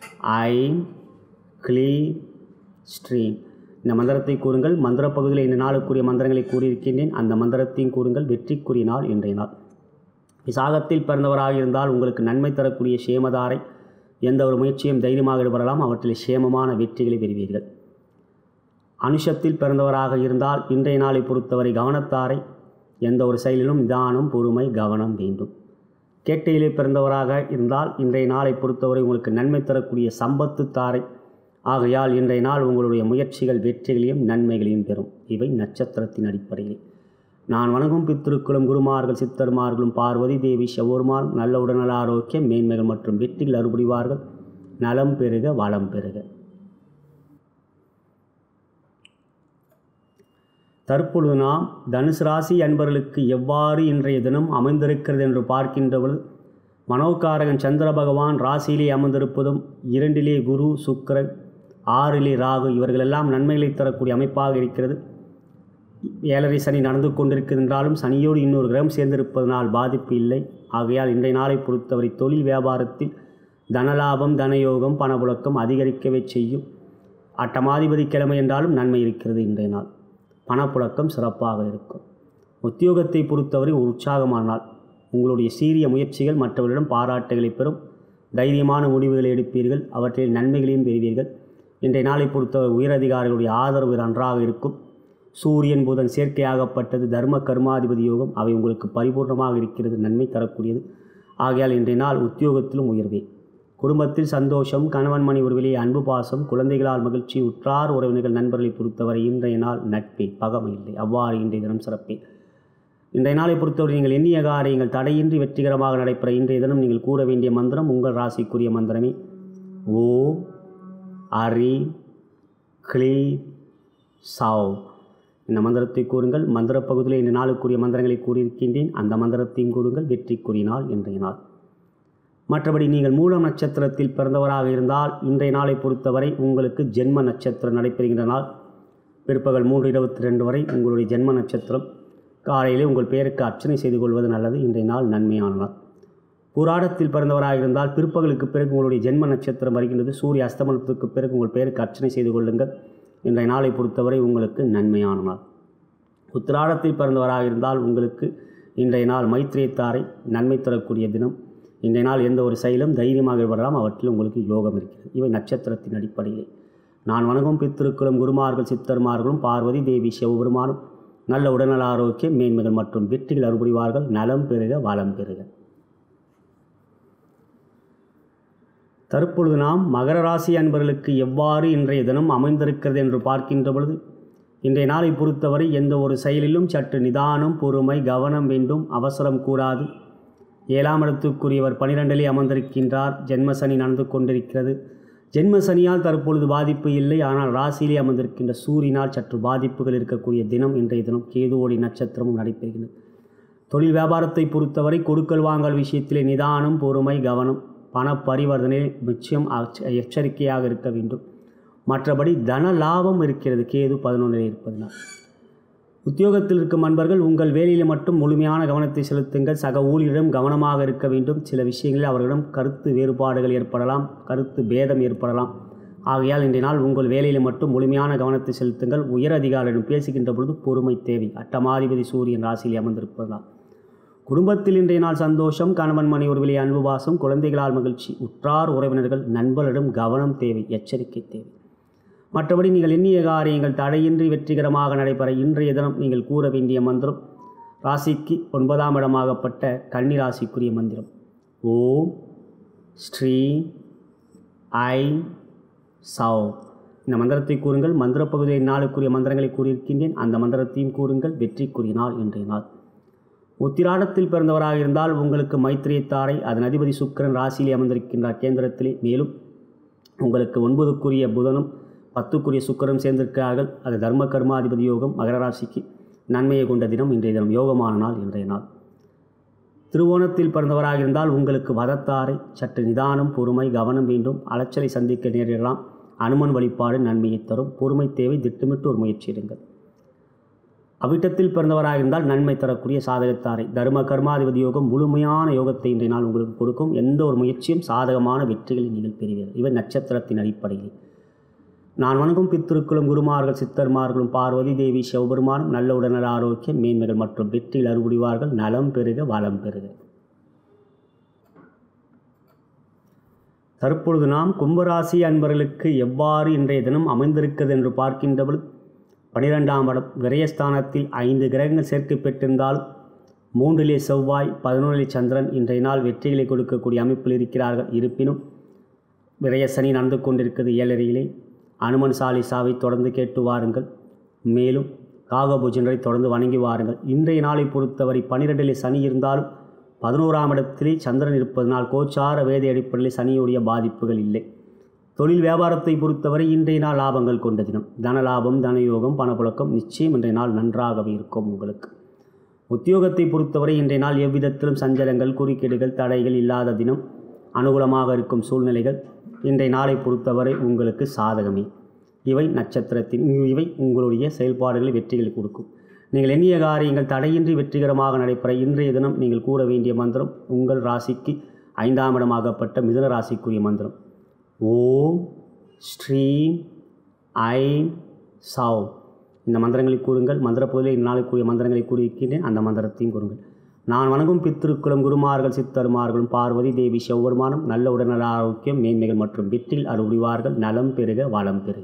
ஐம் க்ளீம் ஸ்ட்ரீம் இந்த மந்திரத்தை கூறுங்கள் மந்திர பகுதியில் இந்த நாளுக்குரிய மந்திரங்களை கூறியிருக்கின்றேன் அந்த மந்திரத்தையும் கூறுங்கள் வெற்றிக்குரிய நாள் இன்றைய நாள் விசாகத்தில் பிறந்தவராக இருந்தால் உங்களுக்கு நன்மை தரக்கூடிய சேமதாரை எந்த ஒரு முயற்சியும் தைரியமாக ஈடுபடலாம் அவற்றில் சேமமான வெற்றிகளை பெறுவீர்கள் அனுஷத்தில் பிறந்தவராக இருந்தால் இன்றைய நாளை பொறுத்தவரை கவனத்தாரை எந்த ஒரு செயலிலும் நிதானம் பொறுமை கவனம் வேண்டும் கேட்டையிலே பிறந்தவராக இருந்தால் இன்றைய நாளை பொறுத்தவரை உங்களுக்கு நன்மை தரக்கூடிய சம்பத்து தாரை ஆகையால் இன்றைய நாள் உங்களுடைய முயற்சிகள் வெற்றிகளையும் நன்மைகளையும் பெறும் இவை நட்சத்திரத்தின் அடிப்படையில் நான் வணங்கும் பித்திருக்களும் குருமார்கள் சித்தர்மார்களும் பார்வதி தேவி செவ்வொருமான் நல்ல உடல்நல ஆரோக்கியம் மேன்மைகள் மற்றும் வெற்றிகள் அறுபடிவார்கள் நலம் பெருக வளம் பெருக தற்பொழுது நாம் தனுசு ராசி அன்பர்களுக்கு எவ்வாறு இன்றைய தினம் அமைந்திருக்கிறது என்று பார்க்கின்றபொழுது மனோகாரகன் சந்திர பகவான் ராசியிலே அமர்ந்திருப்பதும் இரண்டிலே குரு சுக்கிரன் ஆறிலே ராகு இவர்களெல்லாம் நன்மைகளை தரக்கூடிய அமைப்பாக இருக்கிறது ஏழரை சனி நடந்து கொண்டிருக்கின்றாலும் சனியோடு இன்னொரு கிரகம் சேர்ந்திருப்பதனால் பாதிப்பு இல்லை ஆகையால் இன்றைய நாளை பொறுத்தவரை தொழில் வியாபாரத்தில் தனலாபம் தனயோகம் பணப்புழக்கம் அதிகரிக்கவே செய்யும் அட்டமாதிபதி கிழமை என்றாலும் நன்மை இருக்கிறது இன்றைய நாள் பணப்புழக்கம் சிறப்பாக இருக்கும் உத்தியோகத்தை பொறுத்தவரை ஒரு உற்சாகமான நாள் உங்களுடைய சீரிய முயற்சிகள் மற்றவர்களிடம் பாராட்டுகளை பெறும் தைரியமான முடிவுகளை எடுப்பீர்கள் அவற்றில் நன்மைகளையும் பெறுவீர்கள் இன்றைய நாளை பொறுத்தவரை உயரதிகாரிகளுடைய ஆதரவு நன்றாக இருக்கும் சூரியன் புதன் சேர்க்கையாகப்பட்டது தர்ம கர்மாதிபதி யோகம் அவை உங்களுக்கு பரிபூர்ணமாக இருக்கிறது நன்மை தரக்கூடியது ஆகையால் இன்றைய நாள் உத்தியோகத்திலும் உயர்வே குடும்பத்தில் சந்தோஷம் கணவன் மணி உறவிலே அன்பு பாசம் குழந்தைகளால் மகிழ்ச்சி உற்றார் உறவினர்கள் நண்பர்களை பொறுத்தவரை இன்றைய நாள் நட்பே பகமை இல்லை அவ்வாறு இன்றைய தினம் சிறப்பே இன்றைய நாளை பொறுத்தவரை நீங்கள் எண்ணிய காரியங்கள் தடையின்றி வெற்றிகரமாக நடைபெற இன்றைய தினம் நீங்கள் கூற வேண்டிய மந்திரம் உங்கள் ராசிக்குரிய மந்திரமே ஓ அரி கிளீ சாவ் இந்த மந்திரத்தை கூறுங்கள் மந்திர பகுதியில் இந்த நாளுக்குரிய மந்திரங்களை கூறியிருக்கின்றேன் அந்த மந்திரத்தையும் கூறுங்கள் வெற்றிக்குரிய நாள் இன்றைய நாள் மற்றபடி நீங்கள் மூலம் நட்சத்திரத்தில் பிறந்தவராக இருந்தால் இன்றைய நாளை பொறுத்தவரை உங்களுக்கு ஜென்ம நட்சத்திரம் நடைபெறுகின்ற நாள் பிற்பகல் மூன்று இருபத்தி ரெண்டு வரை உங்களுடைய ஜென்ம நட்சத்திரம் காலையிலே உங்கள் பெயருக்கு அர்ச்சனை செய்து கொள்வது நல்லது இன்றைய நாள் நன்மையான நாள் புராடத்தில் பிறந்தவராக இருந்தால் பிற்பகலுக்கு பிறகு உங்களுடைய ஜென்ம நட்சத்திரம் வருகின்றது சூரிய அஸ்தமனத்துக்கு பிறகு உங்கள் பெயருக்கு அர்ச்சனை செய்து கொள்ளுங்கள் இன்றைய நாளை பொறுத்தவரை உங்களுக்கு நன்மையான நாள் உத்திராடத்தில் பிறந்தவராக இருந்தால் உங்களுக்கு இன்றைய நாள் மைத்திரியத்தாரை நன்மை தரக்கூடிய தினம் இன்றைய நாள் எந்த ஒரு செயலும் தைரியமாக ஈடுபடலாம் அவற்றில் உங்களுக்கு யோகம் இருக்கிறது இவை நட்சத்திரத்தின் அடிப்படையிலே நான் வணங்கும் பித்திருக்குளம் குருமார்கள் சித்தர்மார்களும் பார்வதி தேவி சிவபெருமானும் நல்ல உடல்நல ஆரோக்கியம் மேன்மைகள் மற்றும் வெற்றிகள் அறுபுரிவார்கள் நலம் பெறுக வளம் பெறுக தற்பொழுது நாம் மகர ராசி அன்பர்களுக்கு எவ்வாறு இன்றைய தினம் அமைந்திருக்கிறது என்று பார்க்கின்ற பொழுது இன்றைய நாளை பொறுத்தவரை எந்த ஒரு செயலிலும் சற்று நிதானம் பொறுமை கவனம் வேண்டும் அவசரம் கூடாது ஏழாம் இடத்துக்குரியவர் பனிரெண்டிலே அமர்ந்திருக்கின்றார் ஜென்மசனி நடந்து கொண்டிருக்கிறது ஜென்மசனியால் தற்பொழுது பாதிப்பு இல்லை ஆனால் ராசியிலே அமர்ந்திருக்கின்ற சூரியனால் சற்று பாதிப்புகள் இருக்கக்கூடிய தினம் இன்றைய தினம் கேதுவோடி நட்சத்திரமும் நடைபெறுகிறது தொழில் வியாபாரத்தை பொறுத்தவரை கொடுக்கல் வாங்கல் விஷயத்திலே நிதானம் பொறுமை கவனம் பண பரிவர்த்தனை நிச்சயம் எச்சரிக்கையாக இருக்க வேண்டும் மற்றபடி தன லாபம் இருக்கிறது கேது பதினொன்றில் இருப்பதனால் உத்தியோகத்தில் இருக்கும் அன்பர்கள் உங்கள் வேலையில் மட்டும் முழுமையான கவனத்தை செலுத்துங்கள் சக ஊழியரிடம் கவனமாக இருக்க வேண்டும் சில விஷயங்களில் அவர்களிடம் கருத்து வேறுபாடுகள் ஏற்படலாம் கருத்து பேதம் ஏற்படலாம் ஆகையால் இன்றைய நாள் உங்கள் வேலையில் மட்டும் முழுமையான கவனத்தை செலுத்துங்கள் உயர் அதிகாரியிடம் பேசுகின்ற பொழுது பொறுமை தேவை அட்டமாதிபதி சூரியன் ராசியில் அமர்ந்திருப்பதால் குடும்பத்தில் இன்றைய நாள் சந்தோஷம் கணவன் மணி ஒரு வெளியே அன்பு வாசம் குழந்தைகளால் மகிழ்ச்சி உற்றார் உறவினர்கள் நண்பர்களிடம் கவனம் தேவை எச்சரிக்கை தேவை மற்றபடி நீங்கள் எண்ணிய காரியங்கள் தடையின்றி வெற்றிகரமாக நடைபெற இன்றைய தினம் நீங்கள் கூற வேண்டிய மந்திரம் ராசிக்கு ஒன்பதாம் இடமாகப்பட்ட கன்னி ராசிக்குரிய மந்திரம் ஓம் ஸ்ரீ ஐ சவ் இந்த மந்திரத்தை கூறுங்கள் மந்திர பகுதியில் நாளுக்குரிய மந்திரங்களை கூறியிருக்கின்றேன் அந்த மந்திரத்தையும் கூறுங்கள் வெற்றிக்குரிய நாள் இன்றைய நாள் உத்திராடத்தில் பிறந்தவராக இருந்தால் உங்களுக்கு மைத்திரியத்தாரை அதன் அதிபதி சுக்கிரன் ராசியிலே அமர்ந்திருக்கின்றார் கேந்திரத்திலே மேலும் உங்களுக்கு ஒன்பதுக்குரிய புதனும் பத்துக்குரிய சுக்கரம் சேர்ந்திருக்கிறார்கள் அது தர்ம கர்மாதிபதி யோகம் மகர ராசிக்கு நன்மையை கொண்ட தினம் இன்றைய தினம் யோகமான நாள் இன்றைய நாள் திருவோணத்தில் பிறந்தவராக இருந்தால் உங்களுக்கு வதத்தாரை சற்று நிதானம் பொறுமை கவனம் வேண்டும் அலைச்சலை சந்திக்க நேரிடலாம் அனுமன் வழிபாடு நன்மையை தரும் பொறுமை தேவை திட்டமிட்டு ஒரு முயற்சியிடுங்கள் அவிட்டத்தில் பிறந்தவராக இருந்தால் நன்மை தரக்கூடிய சாதகத்தாரை தர்ம கர்மாதிபதி யோகம் முழுமையான யோகத்தை இன்றைய நாள் உங்களுக்கு கொடுக்கும் எந்த ஒரு முயற்சியும் சாதகமான வெற்றிகளை நீங்கள் பெறுவீர்கள் இவை நட்சத்திரத்தின் அடிப்படையில் நான் வணங்கும் பித்திருக்குளும் குருமார்கள் சித்தர்மார்களும் பார்வதி தேவி சிவபெருமானும் நல்ல உடல்நல ஆரோக்கியம் மேன்மைகள் மற்றும் வெற்றியில் அறுபடிவார்கள் நலம் பெருக வளம் பெருக தற்பொழுது நாம் கும்பராசி அன்பர்களுக்கு எவ்வாறு இன்றைய தினம் அமைந்திருக்கிறது என்று பார்க்கின்ற பொழுது பனிரெண்டாம் இடம் விரயஸ்தானத்தில் ஐந்து கிரகங்கள் சேர்க்கை பெற்றிருந்தாலும் மூன்றிலே செவ்வாய் பதினொன்றிலே சந்திரன் இன்றைய நாள் வெற்றிகளை கொடுக்கக்கூடிய அமைப்பில் இருக்கிறார்கள் இருப்பினும் விரய சனி நடந்து கொண்டிருக்கிறது ஏழரையிலே அனுமன் சாலிசாவை தொடர்ந்து கேட்டு வாருங்கள் மேலும் காகபூஜனரை தொடர்ந்து வணங்கி வாருங்கள் இன்றைய நாளை பொறுத்தவரை பனிரெண்டிலே சனி இருந்தாலும் பதினோராம் இடத்திலே சந்திரன் இருப்பதனால் கோச்சார வேத அடிப்படையில் சனியுடைய பாதிப்புகள் இல்லை தொழில் வியாபாரத்தை பொறுத்தவரை இன்றைய நாள் லாபங்கள் கொண்ட தினம் தன லாபம் தனயோகம் பணப்புழக்கம் நிச்சயம் இன்றைய நாள் நன்றாகவே இருக்கும் உங்களுக்கு உத்தியோகத்தை பொறுத்தவரை இன்றைய நாள் எவ்விதத்திலும் சஞ்சலங்கள் குறுக்கீடுகள் தடைகள் இல்லாத தினம் அனுகூலமாக இருக்கும் சூழ்நிலைகள் இன்றைய நாளை பொறுத்தவரை உங்களுக்கு சாதகமே இவை நட்சத்திரத்தின் இவை உங்களுடைய செயல்பாடுகளை வெற்றிகளை கொடுக்கும் நீங்கள் எண்ணிய காரியங்கள் தடையின்றி வெற்றிகரமாக நடைபெற இன்றைய தினம் நீங்கள் கூற வேண்டிய மந்திரம் உங்கள் ராசிக்கு ஐந்தாம் இடமாகப்பட்ட மிதுன ராசிக்குரிய மந்திரம் ஓம் ஸ்ரீம் ஐம் சவ் இந்த மந்திரங்களை கூறுங்கள் மந்திர பகுதியில் இந்நாளுக்குரிய மந்திரங்களை கூறியிருக்கின்றேன் அந்த மந்திரத்தையும் கூறுங்கள் நான் வணங்கும் பித்திருக்குளம் குருமார்கள் சித்தருமார்களும் பார்வதி தேவி செவ்வருமானம் நல்ல உடல்நல ஆரோக்கியம் மேன்மைகள் மற்றும் வெற்றில் அருள்வார்கள் நலம் பெருக வளம் பெருக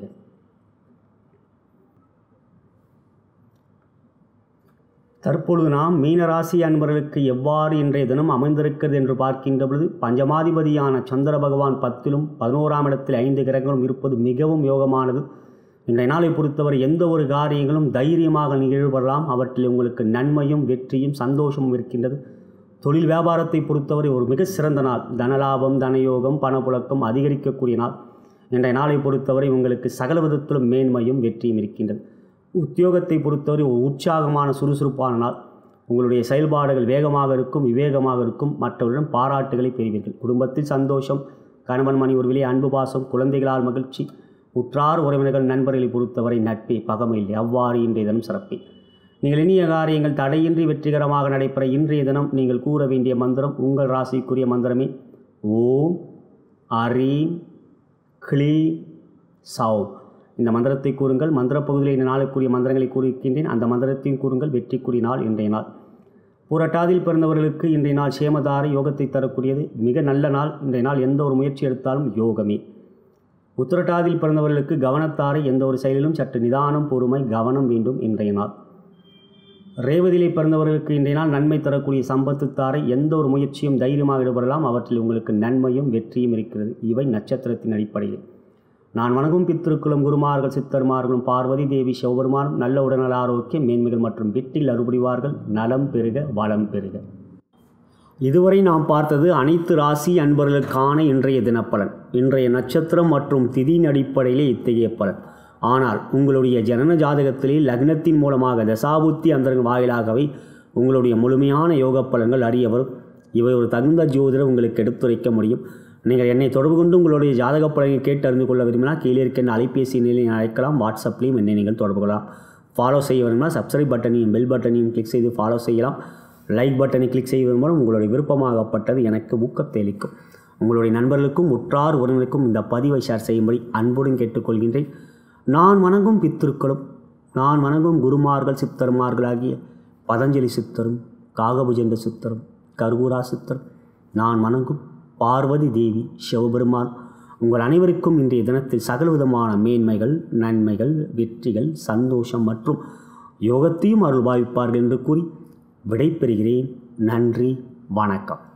தற்பொழுது நாம் மீனராசி அன்பர்களுக்கு எவ்வாறு இன்றைய தினம் அமைந்திருக்கிறது என்று பார்க்கின்ற பொழுது பஞ்சமாதிபதியான சந்திர பகவான் பத்திலும் பதினோராம் இடத்தில் ஐந்து கிரகங்களும் இருப்பது மிகவும் யோகமானது இன்றைய நாளை பொறுத்தவரை எந்த ஒரு காரியங்களும் தைரியமாக நிகழ்வரலாம் அவற்றில் உங்களுக்கு நன்மையும் வெற்றியும் சந்தோஷமும் இருக்கின்றது தொழில் வியாபாரத்தை பொறுத்தவரை ஒரு மிக சிறந்த நாள் தனலாபம் தனயோகம் பணப்புழக்கம் அதிகரிக்கக்கூடிய நாள் இன்றைய நாளை பொறுத்தவரை உங்களுக்கு சகல விதத்திலும் மேன்மையும் வெற்றியும் இருக்கின்றது உத்தியோகத்தை பொறுத்தவரை ஒரு உற்சாகமான சுறுசுறுப்பான நாள் உங்களுடைய செயல்பாடுகள் வேகமாக இருக்கும் விவேகமாக இருக்கும் மற்றவரிடம் பாராட்டுகளை பெறுவீர்கள் குடும்பத்தில் சந்தோஷம் கணவன் மணி ஒரு வெளியே அன்பு பாசம் குழந்தைகளால் மகிழ்ச்சி உற்றார் உறவினர்கள் நண்பர்களை பொறுத்தவரை நட்பே பகமையில் அவ்வாறு இன்றைய தினம் சிறப்பே நீங்கள் இனிய காரியங்கள் தடையின்றி வெற்றிகரமாக நடைபெற இன்றைய தினம் நீங்கள் கூற வேண்டிய மந்திரம் உங்கள் ராசிக்குரிய மந்திரமே ஓம் அரீம் கிளீ சவ் இந்த மந்திரத்தை கூறுங்கள் மந்திர பகுதியில் இந்த நாளுக்குரிய மந்திரங்களை கூறியிருக்கின்றேன் அந்த மந்திரத்தையும் கூறுங்கள் வெற்றிக்குரிய நாள் இன்றைய நாள் புரட்டாதில் பிறந்தவர்களுக்கு இன்றைய நாள் சேமதார யோகத்தை தரக்கூடியது மிக நல்ல நாள் இன்றைய நாள் எந்த ஒரு முயற்சி எடுத்தாலும் யோகமே உத்திரட்டாதில் பிறந்தவர்களுக்கு கவனத்தாரை எந்த ஒரு செயலிலும் சற்று நிதானம் பொறுமை கவனம் வேண்டும் இன்றைய நாள் ரேவதியிலே பிறந்தவர்களுக்கு இன்றைய நாள் நன்மை தரக்கூடிய சம்பத்து தாரை எந்த ஒரு முயற்சியும் தைரியமாக ஈடுபடலாம் அவற்றில் உங்களுக்கு நன்மையும் வெற்றியும் இருக்கிறது இவை நட்சத்திரத்தின் அடிப்படையில் நான் வணங்கும் பித்திருக்குளம் குருமார்கள் சித்தர்மார்களும் பார்வதி தேவி சிவபெருமானும் நல்ல உடல்நல ஆரோக்கியம் மேன்மைகள் மற்றும் வெற்றில் அறுபடிவார்கள் நலம் பெருக வளம் பெருக இதுவரை நாம் பார்த்தது அனைத்து ராசி அன்பர்களுக்கான இன்றைய தினப்பலன் இன்றைய நட்சத்திரம் மற்றும் திதியின் அடிப்படையிலே இத்தகைய பலன் ஆனால் உங்களுடைய ஜனன ஜாதகத்திலே லக்னத்தின் மூலமாக தசாபுத்தி அந்தரங்கள் வாயிலாகவே உங்களுடைய முழுமையான யோக பலன்கள் அறிய வரும் இவை ஒரு தகுந்த ஜோதிடர் உங்களுக்கு எடுத்துரைக்க முடியும் நீங்கள் என்னை தொடர்பு கொண்டு உங்களுடைய ஜாதக பலனை கேட்டு அறிந்து கொள்ள விரும்பினால் கீழே இருக்கின்ற அலைபேசி நிலையை அழைக்கலாம் வாட்ஸ்அப்லேயும் என்னை நீங்கள் தொடர்பு கொள்ளலாம் ஃபாலோ செய்ய வேணும்னா சப்ஸ்கிரைப் பட்டனையும் பெல் பட்டனையும் கிளிக் செய்து ஃபாலோ செய்யலாம் லைக் பட்டனை கிளிக் செய்வதன் மூலம் உங்களுடைய விருப்பமாகப்பட்டது எனக்கு ஊக்கத்தை அளிக்கும் உங்களுடைய நண்பர்களுக்கும் உற்றார் உறவினருக்கும் இந்த பதிவை ஷேர் செய்யும்படி அன்புடன் கேட்டுக்கொள்கின்றேன் நான் வணங்கும் பித்திருக்களும் நான் வணங்கும் குருமார்கள் சித்தர்மார்களாகிய பதஞ்சலி சித்தரும் காகபுஜண்ட சித்தரும் கருவூரா சித்தரும் நான் வணங்கும் பார்வதி தேவி சிவபெருமான் உங்கள் அனைவருக்கும் இன்றைய தினத்தில் சகலவிதமான மேன்மைகள் நன்மைகள் வெற்றிகள் சந்தோஷம் மற்றும் யோகத்தையும் அருள் பாவிப்பார்கள் என்று கூறி விடைபெறுகிறேன் நன்றி வணக்கம்